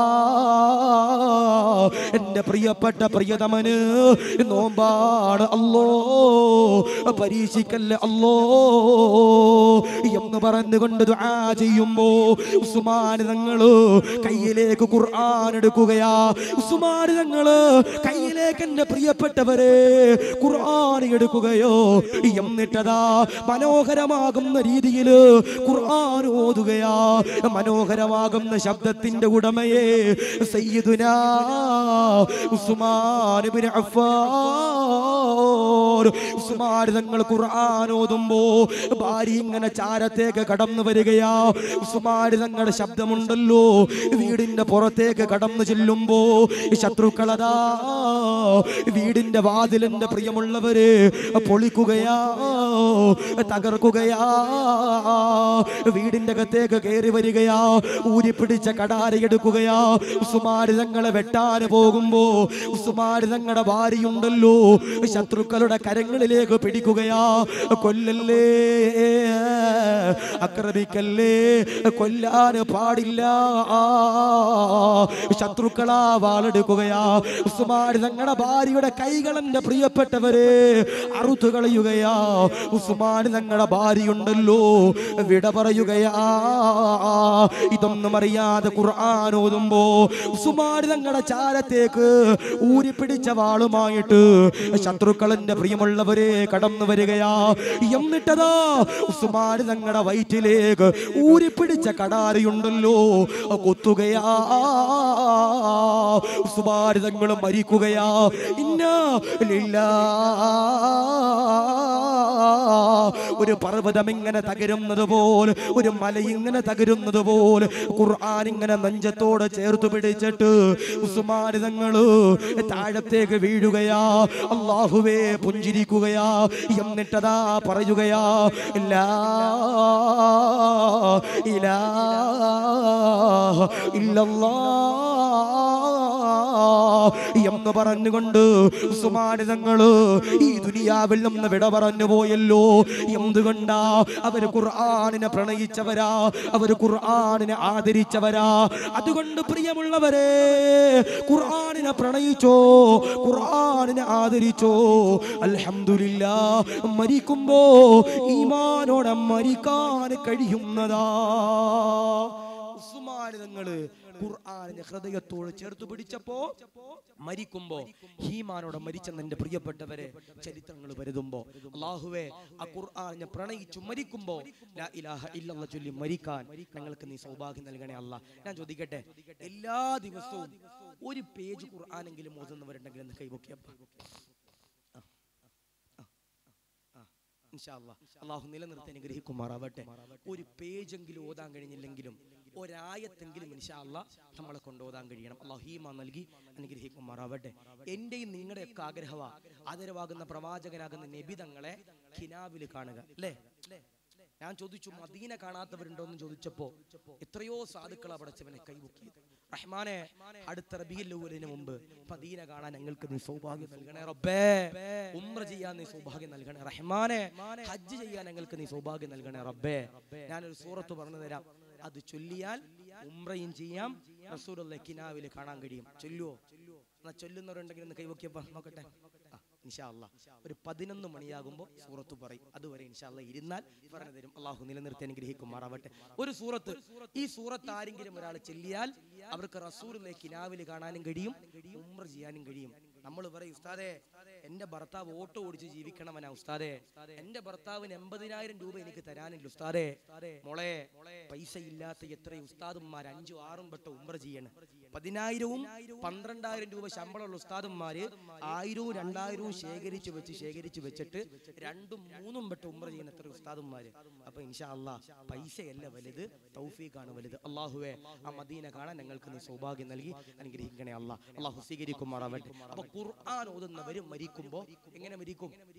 എന്റെ പ്രിയപ്പെട്ട പ്രിയതമന് നോമ്പാണ് അല്ലോ പരീക്ഷിക്കല്ലേ അല്ലോ എന്ന് പറഞ്ഞുകൊണ്ട് ദുആ ചെയ്യുമ്പോ ഉസ്മാൻ തങ്ങള് കയ്യിലേക്ക് ഖുർആൻ എടുക്കുകയാ ഉസ്മാൻ തങ്ങള് കയ്യിലേക്ക് എന്റെ പ്രിയപ്പെട്ടവരെ ഖുർആൻ എടുക്കുകയോ എന്നിട്ടതാ മനോഹരമാകുന്ന രീതിയിൽ ഖുർആൻ ഓതുകയാ മനോഹരമാകുന്ന ശബ്ദത്തിന്റെ ഉടമയെ സയ്യിദുനാ ഉസ്മാൻ ഇബ്നു അഫ്ഫാൻ ഉസ്മാൻ തങ്ങൾ ഖുർആൻ ഓതുമ്പോ ഭാര്യ ഇങ്ങനെ ചാരത്തേക്ക് കടന്നു വരികയാ ഉസ്മാൻ തങ്ങളുടെ ശബ്ദമുണ്ടല്ലോ വീടിന്റെ പുറത്തേക്ക് കടന്നു ചെല്ലുമ്പോ ശത്രുക്കളതാ വീടിന്റെ വാതിലിന്റെ പ്രിയമുള്ളവര് പൊളിക്കുകയാ തകർക്കുകയാ വീടിന്റെ അകത്തേക്ക് കയറി വരികയാ ഊരിപ്പിടിച്ച കടാരയെടുക്കുകയാ ഉസുമാരി തങ്ങളെ വെട്ടാൻ പോകുമ്പോ ഉസുമാരി തങ്ങളുടെ ഭാര്യയുണ്ടല്ലോ ശത്രുക്കളുടെ കരങ്ങളിലേക്ക് പിടിക്കുകയാ കൊല്ലല്ലേ ആക്രമിക്കല്ലേ കൊല്ലാൻ പാടില്ല ശത്രുക്കളാ വാളെടുക്കുകയാ ഉസ്മാൻ തങ്ങളുടെ ഭാര്യയുടെ കൈകളെന്റെ പ്രിയപ്പെട്ടവരെ അറുത്തു കളയുകയാ ഉസ്മാൻ തങ്ങളുടെ ഭാര്യയുണ്ടല്ലോ വിട പറയുകയാ ഇതൊന്നും അറിയാതെ ഖുർആൻ ഓതുമ്പോ ഉസ്മാൻ തങ്ങളുടെ ചാരത്തേക്ക് ഊരിപ്പിടിച്ച വാളുമായിട്ട് ശത്രുക്കളന്റെ പ്രിയമുള്ളവരെ കടന്നു വരികയാ എന്നിട്ടതാ ഉസ്മാൻ തങ്ങളുടെ വയറ്റിലേക്ക് ഊരിപ്പിടിച്ച കടാരയുണ്ടല്ലോ കൊത്തുകയാ ഉസ്മാൻ തങ്ങൾ മരിക്കുകയാ ഇന്ന ലില്ലാ ഒരു പർവ്വതം ഇങ്ങനെ തകരുന്നത് പോലെ ഒരു മല ഇങ്ങനെ തകരുന്നത് പോലെ ഖുർആൻ ഇങ്ങനെ നെഞ്ചത്തോട് ചേർത്ത് പിടിച്ചിട്ട് ഉസ്മാൻ തങ്ങള് താഴത്തേക്ക് വീഴുകയാ അള്ളാഹുവേ പുഞ്ചിരിക്കുകയാ എന്നിട്ടതാ പറയുകയാ ഇല്ലാ ഇലാ ഇല്ലല്ലാ എന്ന് പറഞ്ഞുകൊണ്ട് സുമാനിതങ്ങള് ഈ ദുനിയാവിൽ നിന്ന് വിട പറഞ്ഞു പോയല്ലോ എന്തുകൊണ്ടാ അവര് ഖുർആാനിനെ പ്രണയിച്ചവരാ അവര് ഖുർആാനിനെ ആദരിച്ചവരാ അതുകൊണ്ട് പ്രിയമുള്ളവരെ ഖുർആാനിനെ പ്രണയിച്ചോ ഖുർആാനിനെ ആദരിച്ചോ അൽഹംദുലില്ല മരിക്കുമ്പോ ഈമാനോടെ മരിക്കാൻ കഴിയുന്നതാ ഉസ്മാനിതങ്ങള് ഖുർആാനിനെ ഹൃദയത്തോട് ചേർത്ത് പിടിച്ചപ്പോ മരിക്കുമ്പോ ഹീമാനോടെ മരിച്ചെന്ന് എന്റെ പ്രിയപ്പെട്ടവരെ ചരിത്രങ്ങൾ വരുതുമ്പോ അള്ളാഹുവേ ആ ഖുർആാനിനെ പ്രണയിച്ചു മരിക്കുമ്പോ ലാ ഇലാഹ ഇല്ലല്ലാ ചൊല്ലി മരിക്കാൻ ഞങ്ങൾക്ക് നീ സൗഭാഗ്യം നൽകണേ അല്ല ഞാൻ ചോദിക്കട്ടെ എല്ലാ ദിവസവും ഒരു പേജ് ഖുർആാനെങ്കിലും ഓതുന്നവരുണ്ടെങ്കിൽ എന്ന് കൈവക്കിയപ്പ അള്ളാഹു നിലനിർത്തി അനുഗ്രഹിക്കുമാറാവട്ടെ ഒരു പേജെങ്കിലും ഓതാൻ കഴിഞ്ഞില്ലെങ്കിലും ഒരായത്തെങ്കിലും ഇൻഷാല്ല നമ്മളെ കൊണ്ട് ഓതാൻ കഴിയണം അള്ളാഹു ഹീമ നൽകി അനുഗ്രഹിക്കുമാറാവട്ടെ എന്റെയും നിങ്ങളുടെയൊക്കെ ആഗ്രഹമാ ആദരവാകുന്ന പ്രവാചകനാകുന്ന നബി തങ്ങളെ ഖിനാവിൽ കാണുക അല്ലേ ഞാൻ ചോദിച്ചു മദീന കാണാത്തവരുണ്ടോ എന്ന് ചോദിച്ചപ്പോ എത്രയോ സാധുക്കളാ പടച്ചവനെ കൈമുക്കിയത് റഹ്മാനെ അടുത്ത റബീലുവിന് മുമ്പ് മദീന കാണാൻ ഞങ്ങൾക്ക് നീ സൗഭാഗ്യം നൽകണേ റബ്ബേ ഉംറ ചെയ്യാൻ നീ സൗഭാഗ്യം നൽകണേ റഹ്മാനെ ഹജ്ജ് ചെയ്യാൻ ഞങ്ങൾക്ക് നീ സൗഭാഗ്യം നൽകണേ റബ്ബേ ഞാനൊരു സൂറത്ത് പറഞ്ഞു തരാം അത് ചൊല്ലിയാൽ ഉംറയും ചെയ്യാം റസൂലുള്ള കിനാവിൽ കാണാൻ കഴിയും ചൊല്ലുവോ എന്നാ ചൊല്ലുന്നവരുണ്ടെങ്കിൽ ഒന്ന് കൈവക്കിയപ്പോ നോക്കട്ടെ ആ, ഇൻഷാ അല്ലാ ഒരു പതിനൊന്ന് മണിയാകുമ്പോൾ സൂറത്ത് പറയും അതുവരെ ഇൻഷാ അല്ലാ ഇരുന്നാൽ പറഞ്ഞു തരും അള്ളാഹു നിലനിർത്തി അനുഗ്രഹിക്കുമാറാവട്ടെ ഒരു സൂറത്ത് ഈ സൂറത്ത് ആരെങ്കിലും ഒരാൾ ചെല്ലിയാൽ അവർക്ക് റസൂലിലെ കിനാവിൽ കാണാനും കഴിയും ഉംറ ചെയ്യാനും കഴിയും നമ്മൾ പറയും ഉസ്താദേ എന്റെ ഭർത്താവ് ഓട്ടോ ഓടിച്ച് ജീവിക്കണവനാ ഉസ്താദേ എന്റെ ഭർത്താവിന് എൺപതിനായിരം രൂപ എനിക്ക് തരാനില്ല ഉസ്താദേ മോളെ പൈസ ഇല്ലാത്ത എത്ര ഉസ്താദുമാർ അഞ്ചും ആറും പെട്ട ഉംറ ചെയ്യണം പതിനായിരവും പന്ത്രണ്ടായിരം രൂപ ശമ്പളമുള്ള ഉസ്താദുമാര് ആയിരവും രണ്ടായിരവും ശേഖരിച്ചു വെച്ച് ശേഖരിച്ചു വെച്ചിട്ട് രണ്ടും മൂന്നും പെട്ട് ഉംറ ചെയ്യുന്ന എത്ര ഉസ്താദുമാര് അപ്പൊ ഇൻഷാ അല്ലാ പൈസയല്ല വലുത് തൗഫീഖാണ് വലുത് അള്ളാഹുവെ ആ മദീന കാണാൻ ഞങ്ങൾക്ക് നീ സൗഭാഗ്യം നൽകി അനുഗ്രഹിക്കണേ അല്ലാ അള്ളാഹു സ്വീകരിക്കുമാറാവട്ടെ അപ്പൊ ഖുർആൻ ഓതുന്നവര് മരിക്കുമ്പോ എങ്ങനെ മരിക്കും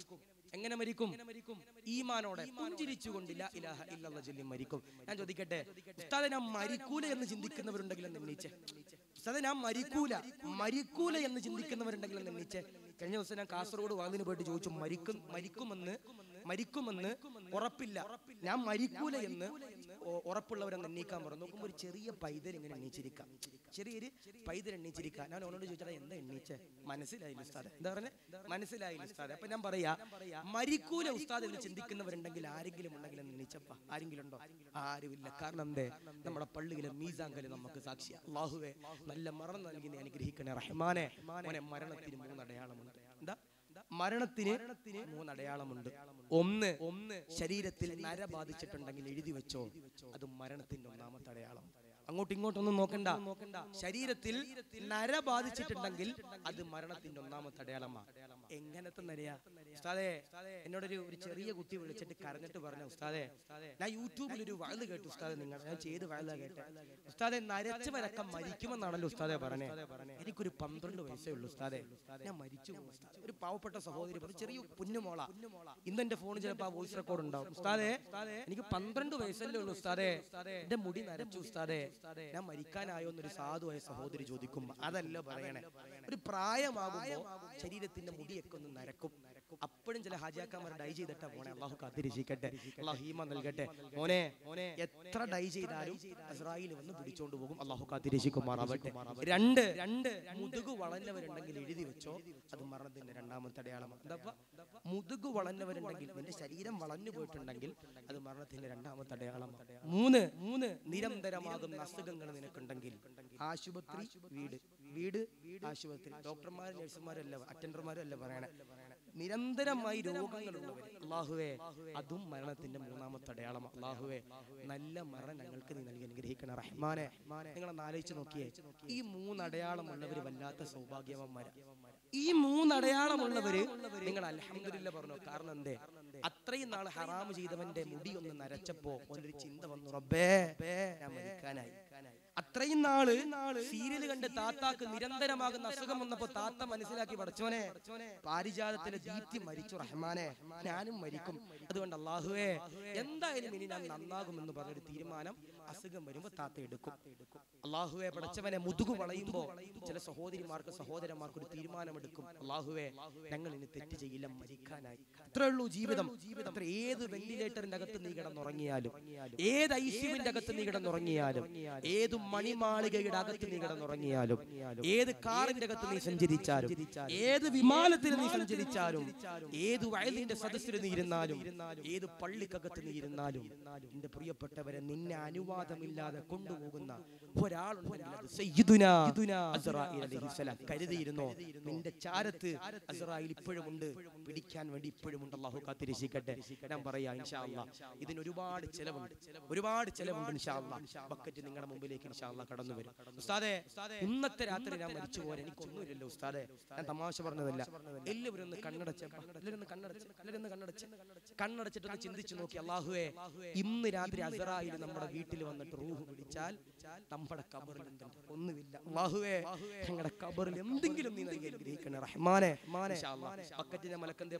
എങ്ങനെ മരിക്കും ഈമാനോടെ പുഞ്ചിരിച്ചുകൊണ്ട് ലാ ഇലാഹ ഇല്ലല്ലാഹ് ചൊല്ലി മരിക്കും ഞാൻ ചോദിക്കട്ടെ ഉസ്താദെ ഞാൻ മരിക്കൂല എന്ന് ചിന്തിക്കുന്നവരുണ്ടെങ്കിൽ എന്ന് എണ്ണീച്ചേ ഉസ്താദെ ഞാൻ മരിക്കൂല മരിക്കൂല എന്ന് ചിന്തിക്കുന്നവരുണ്ടെങ്കിൽ എന്ന് എണ്ണീച്ചേ കഴിഞ്ഞ ദിവസം ഞാൻ കാസർഗോഡ് വാതിന് പോയിട്ട് ചോദിച്ചു മരിക്കും മരിക്കുമെന്ന് മരിക്കുമെന്ന് ഉറപ്പില്ല ഞാൻ മരിക്കൂല എന്ന് ഒ- ഉറപ്പുള്ളവരെന്ന് എണ്ണീക്കാൻ പറഞ്ഞു നോക്കുമ്പോൾ ഒരു ചെറിയ പൈതൽ ഇങ്ങനെ എണ്ണീച്ചിരിക്കാം ചെറിയൊരു പൈതൽ എണ്ണീച്ചിരിക്കാം ഞാൻ അവനോട് ചോദിച്ചാൽ എന്താ എണ്ണീച്ചേ മനസ്സിലായില്ല ഉസ്താദ് എന്താ പറഞ്ഞേ മനസ്സിലായില്ല ഉസ്താദ് അപ്പൊ ഞാൻ പറയാ മരിക്കൂല ഉസ്താദ് എന്ന് ചിന്തിക്കുന്നവരുണ്ടെങ്കിൽ ആരെങ്കിലും ഉണ്ടെങ്കിൽ എന്ന് എണ്ണീച്ചപ്പ ആരെങ്കിലും ഉണ്ടോ ആരുമില്ല കാരണം എന്തേ നമ്മുടെ പള്ളിയിലെ മീസാങ്കല് നമുക്ക് സാക്ഷിയ അള്ളാഹുവേ നല്ല മരണം നൽകി നീ അനുഗ്രഹിക്കണേ റഹ്മാനെ മോനെ മരണത്തിന് മൂന്നടയാളമുണ്ട് എന്താ മരണത്തിന് മൂന്നടയാളമുണ്ട് ഒന്ന് ഒന്ന് ശരീരത്തിൽ നര ബാധിച്ചിട്ടുണ്ടെങ്കിൽ എഴുതി വെച്ചോ അത് മരണത്തിന്റെ ഒന്നാമത്തെ അടയാളം അങ്ങോട്ടും ഇങ്ങോട്ടൊന്നും നോക്കണ്ട നോക്കണ്ട ശരീരത്തിൽ നര ബാധിച്ചിട്ടുണ്ടെങ്കിൽ അത് മരണത്തിന്റെ ഒന്നാമത്തെ അടയാളമാണ് എങ്ങനത്തെ നരയാ ഉസ്താദേ എന്നോടൊരു ഒരു ചെറിയ കുട്ടി വിളിച്ചിട്ട് കരഞ്ഞിട്ട് പറഞ്ഞു ഉസ്താദേ ഞാൻ യൂട്യൂബിൽ ഒരു വഴുത് കേട്ടു ഉസ്താദെ നിങ്ങൾ ഞാൻ ചെയ്ത് വഴുതാ കേട്ടെ ഉസ്താദെ നരച്ചവരൊക്കെ മരിക്കുമെന്നാണല്ലോ ഉസ്താദെ പറഞ്ഞേ എനിക്കൊരു പന്ത്രണ്ട് വയസ്സേ ഉള്ളൂ ഉസ്താദെ ഞാൻ മരിച്ചു പോകും ഉസ്താദെ. ഒരു പാവപ്പെട്ട സഹോദരി ഒരു ചെറിയ കുഞ്ഞുമോള ഇന്ന് എന്റെ ഫോണിൽ ചിലപ്പോൾ ആ വോയിസ് റെക്കോർഡ് ഉണ്ടാവും ഉസ്താദെ എനിക്ക് പന്ത്രണ്ട് വയസ്സല്ലേ ഉള്ളൂ ഉസ്താദെ എന്റെ മുടി നരച്ചു ഉസ്താദെ ഞാൻ മരിക്കാനായോ എന്നൊരു സാധുവായ സഹോദരി ചോദിക്കുമ്പോ അതല്ല പറയണേ ഒരു പ്രായമാകുമ്പോ ശരീരത്തിന്റെ മുടിയൊക്കെ ഒന്ന് നരക്കും അപ്പോഴും ചില ഹാജിയാക്കാന്മാർ ഡൈ ചെയ്തിട്ടാ പോണേ അള്ളാഹു കാത്തിരിച്ചിക്കട്ടെ അള്ളാഹു ഹീമ നൽകട്ടെ മോനെ മോനെ എത്ര ഡൈ ചെയ്താലും ഇസ്രായേൽ വന്ന് പിടിച്ചോണ്ട് പോകും അള്ളാഹു കാത്തിരിക്കുമാറാവട്ടെ രണ്ട് രണ്ട് മുതുകു വളഞ്ഞവരുണ്ടെങ്കിൽ എഴുതി വെച്ചോ അത് മരണത്തിന്റെ രണ്ടാമത്തെ അടയാളമാണ് എന്താ മുതുകു വളഞ്ഞവരുണ്ടെങ്കിൽ നിന്റെ ശരീരം വളഞ്ഞു പോയിട്ടുണ്ടെങ്കിൽ അത് മരണത്തിന്റെ രണ്ടാമത്തെ അടയാളമാണ് മൂന്ന് മൂന്ന് നിരന്തരമാകുന്ന അസുഖങ്ങൾ നിനക്കുണ്ടെങ്കിൽ ആശുപത്രി വീട് വീട് ആശുപത്രി ഡോക്ടർമാരും നഴ്സുമാരും അല്ല അറ്റൻഡർമാരും അല്ല പറയണേ നിരന്തരമായി രോഗങ്ങളുള്ളവർ അള്ളാഹുവേ അതും മരണത്തിന്റെ മൂന്നാമത്തെ അടയാളം അള്ളാഹുവേ നല്ല മരണം ഞങ്ങൾക്ക് നീ നൽകി അനുഗ്രഹിക്കണം റഹ്മാനെ നിങ്ങളൊന്ന് ആലോചിച്ച് നോക്കിയേ ഈ മൂന്നടയാളമുള്ളവര് വല്ലാത്ത സൗഭാഗ്യവന്മാരാ ഈ മൂന്നടയാളമുള്ളവര് നിങ്ങൾ അലഹമില്ല പറഞ്ഞു കാരണം എന്തേ അത്രയും നാൾ ഹറാമ് ചെയ്തവന്റെ മുടി ഒന്ന് നരച്ചപ്പോ ഒരു ചിന്ത വന്നു റബ്ബേ ഞാൻ മരിക്കാനായി അത്രയും നാള് സീരിയൽ കണ്ട് താത്താക്ക് നിരന്തരമാകുന്ന അസുഖം വന്നപ്പോ താത്ത മനസ്സിലാക്കി പഠിച്ചോനെ പാരിജാതത്തിലെ ദീപ്തി മരിച്ചു റഹ്മാനെ ഞാനും മരിക്കും അതുകൊണ്ട് അള്ളാഹുവേ എന്തായാലും ഇനി ഞാൻ നന്നാകുമെന്ന് പറഞ്ഞൊരു തീരുമാനം അസുഖം വരുമ്പോ താത്ത എടുക്കും അള്ളാഹുവെ പഠിച്ചവനെ മുതുകു വളയുമ്പോ ചില സഹോദരിമാർക്ക് സഹോദരന്മാർക്ക് ഒരു തീരുമാനമെടുക്കും അള്ളാഹുവെ ഞങ്ങൾ ഇനി തെറ്റ് ചെയ്യില്ല മരിക്കാനായി അത്രേ ഉള്ളൂ ജീവിതം അത്ര ഏത് വെന്റിലേറ്ററിന്റെ അകത്ത് നീ കിടന്നുറങ്ങിയാലും ഏത് ഐസിയുവിന്റെ അകത്ത് നീ കിടന്നുറങ്ങിയാലും ഏത് മണിമാളികയുടെ അകത്ത് നീ കിടന്നുറങ്ങിയാലും ഏത് കാറിന്റെ അകത്ത് നീ സഞ്ചരിച്ചാലും ഏത് വിമാനത്തിൽ നീ സഞ്ചരിച്ചാലും ഏത് വയലിന്റെ സദസ്സിൽ നീ ഇരുന്നാലും ഏത് പള്ളിക്കകത്ത് നീ ഇരുന്നാലും എന്റെ പ്രിയപ്പെട്ടവരെ നിന്നെ അനുവാദമില്ലാതെ കൊണ്ടുപോകുന്ന ഒരാളുണ്ടെങ്കിൽ അത് സയ്യിദുനാ അസ്റായീൽ അലൈഹിസ്സലാം കരുതിയിരുന്നോ നിന്റെ ചാരത്ത് അസ്റായിൽ ഇപ്പോഴും ഉണ്ട് പിടിക്കാൻ വേണ്ടി ഇപ്പോഴും ഉണ്ട് അള്ളാഹു കാത്തിരക്ഷിക്കട്ടെ ഞാൻ പറയാ ഇൻഷാ അല്ലാ ഇതിന് ഒരുപാട് ചെലവുണ്ട് ഒരുപാട് ചെലവുണ്ട് ഇൻഷാ അല്ലാ ബക്കറ്റ് നിങ്ങളുടെ മുമ്പിലേക്ക് ഇൻഷാ അല്ലാ കടന്നു വരും ഉസ്താദേ ഇന്നത്തെ രാത്രി ഞാൻ മരിച്ചു പോരാ എനിക്കൊന്നുമില്ലല്ലോ ഉസ്താദേ ഞാൻ തമാശ പറഞ്ഞതല്ല എല്ലാവരും ഒന്ന് കണ്ണടച്ച് എല്ലാവരും ഒന്ന് കണ്ണടച്ച് എല്ലാവരും ഒന്ന് കണ്ണടച്ച് കണ്ണടച്ചിട്ട് ഒന്ന് ചിന്തിച്ചു നോക്കി അള്ളാഹുവേ ഇന്ന് രാത്രി അസറായിൽ നമ്മുടെ വീട്ടിൽ വന്നിട്ട് റൂഹ് പിടിച്ചാൽ നമ്മുടെ കബറിൽ എന്തുണ്ട് ഒന്നുമില്ല അള്ളാഹുവേ ഞങ്ങളുടെ കബറിൽ എന്തെങ്കിലും നീ നൽകി അനുഗ്രഹിക്കണേ റഹ്മാനെ ഇൻഷാ അല്ലാ. ബക്കറ്റിന്റെ മലക്കെന്തേ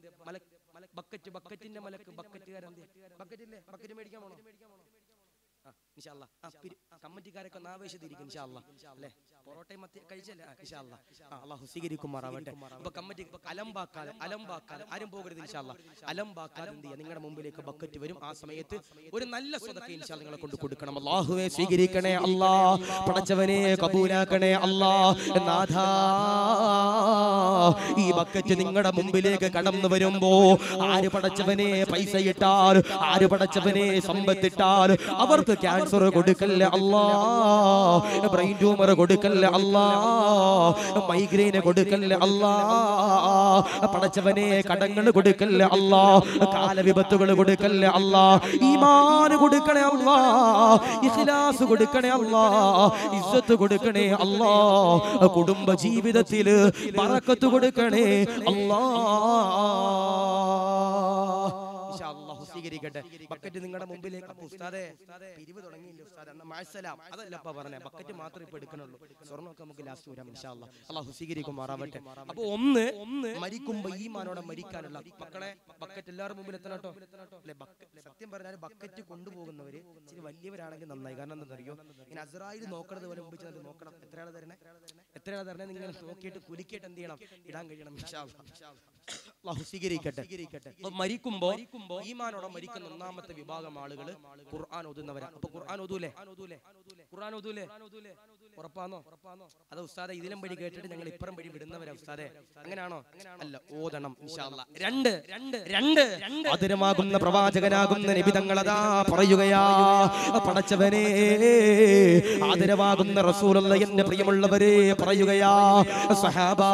ബക്കറ്റ് ബക്കറ്റിന്റെ മലക്ക് ബക്കറ്റുകാരെന്തേ ബക്കറ്റില്ലേ ബക്കറ്റ് മേടിക്കാൻ പോണോ ആ, ഇൻഷാ അല്ലാ. ആ, പിരി- കമ്മിറ്റിക്കാരൊക്കെ ഒന്ന് ആവേശത്തിരിക്കും ഇൻഷാ അല്ലാ. അല്ലേ പൊറോട്ടയും മത്തി കഴിച്ചല്ലേ ആ, ഇൻഷാ അല്ലാ. ആ, അള്ളാഹു സ്വീകരിക്കുമാറാവട്ടെ അപ്പൊ കമ്മിറ്റി അലമ്പാക്കാതെ അലമ്പാക്കാതെ ആരും പോകരുത് ഇൻഷാ അല്ലാ. അലമ്പാക്കാതെ എന്ത് ചെയ്യുക നിങ്ങളുടെ മുമ്പിലേക്ക് ബക്കറ്റ് വരും ആ സമയത്ത് ഒരു നല്ല സ്വതക്ക ഇൻഷാ നിങ്ങളെ കൊണ്ട് കൊടുക്കണം അള്ളാഹുവെ സ്വീകരിക്കണേ അല്ലാ പടച്ചവനെ കബൂലാക്കണേ അല്ലാ നാഥാ ഈ ബക്കറ്റ് നിങ്ങളുടെ മുമ്പിലേക്ക് കടന്നു വരുമ്പോ ആര് പടച്ചവനെ പൈസ ഇട്ടാൽ ആര് പടച്ചവനെ സമ്പത്തിട്ടാൽ അവർക്ക് ക്യാൻസർ കൊടുക്കല്ലേ അല്ലാ ബ്രെയിൻ ട്യൂമർ കൊടുക്കല്ലേ അല്ലാ മൈഗ്രെയിൻ കൊടുക്കല്ലേ അല്ലാ പടച്ചവനെ കടങ്ങൾ കൊടുക്കല്ലേ അല്ലാ കാലവിപത്തുകൾ കൊടുക്കല്ലേ അല്ലാ ഈമാന് കൊടുക്കണേ അല്ലാ ഇഖ്ലാസ് കൊടുക്കണേ അല്ലാ ഇസ്സത്ത് കൊടുക്കണേ അല്ലാ കുടുംബ ജീവിതത്തില് ബറക്കത്ത് കൊടുക്കണേ അല്ലാ ഇൻഷാ അല്ലാഹു സ്വീകരിക്കട്ടെ ബക്കറ്റ് നിങ്ങളുടെ മുമ്പിലേക്ക് അപ്പൊ ഉസ്താദെ പിരിവ് തുടങ്ങിയില്ല ഉസ്താദ് എന്നാ മാഴ്സലാം അതല്ല അപ്പ പറഞ്ഞേ ബക്കറ്റ് മാത്രമേ ഇപ്പൊ എടുക്കണുള്ളൂ സ്വർണ്ണമൊക്കെ നമുക്ക് ലാസ്റ്റ് വരാം ഇൻഷാല്ല അള്ളാഹു സ്വീകരിക്കുമാറാവട്ടെ അപ്പൊ ഒന്ന് ഒന്ന് മരിക്കുമ്പോ ഈ മാനോടെ മരിക്കാനുള്ള മക്കളെ ബക്കറ്റ് എല്ലാവരുടെ മുമ്പിൽ എത്തണം കേട്ടോ അല്ലെ ബക്കറ്റ് സത്യം പറഞ്ഞാൽ ബക്കറ്റ് കൊണ്ടുപോകുന്നവര് ഇച്ചിരി വലിയവരാണെങ്കിൽ നന്നായി കാരണം എന്താണെന്നറിയോ ഇങ്ങനെ അസറായിൽ നോക്കണത് പോലെ മുമ്പ് ചെന്നിട്ട് നോക്കണം എത്രയാണ് തരണേ എത്രയാണ് തരണേ നിങ്ങൾ നോക്കിയിട്ട് കുലുക്കിയിട്ട് എന്ത് ചെയ്യണം ഇടാൻ കഴിയണം ഇൻഷാ അല്ലാ. അള്ളാഹു സ്വീകരിക്കട്ടെ അപ്പൊ മരിക്കുമ്പോ ഈമാനോടെ മരിക്കുന്ന ഒന്നാമത്തെ വിഭാഗം ആളുകൾ ഖുർആൻ ഓതുന്നവരാ അപ്പൊ ഖുർആൻ ഓതൂലേ ഖുർആൻ ഓതൂലേ ഉറപ്പാന്നോ അത് ഉസ്താദെ ഇതിലും വഴി കേട്ടിട്ട് ഞങ്ങൾ ഇപ്പുറം വഴി വിടുന്നവരാ ഉസ്താദെ അങ്ങനെയാണോ അല്ല ഓതണം ഇൻഷാ അല്ലാ. രണ്ട് രണ്ട് രണ്ട് അതിരമാകുന്ന പ്രവാചകനാകുന്ന നിബിതങ്ങളതാ പറയുകയാ പടച്ചവനെ ആദരവാകുന്ന റസൂലുള്ള എന്റെ പ്രിയമുള്ളവരെ പറയുകയാ സഹാബാ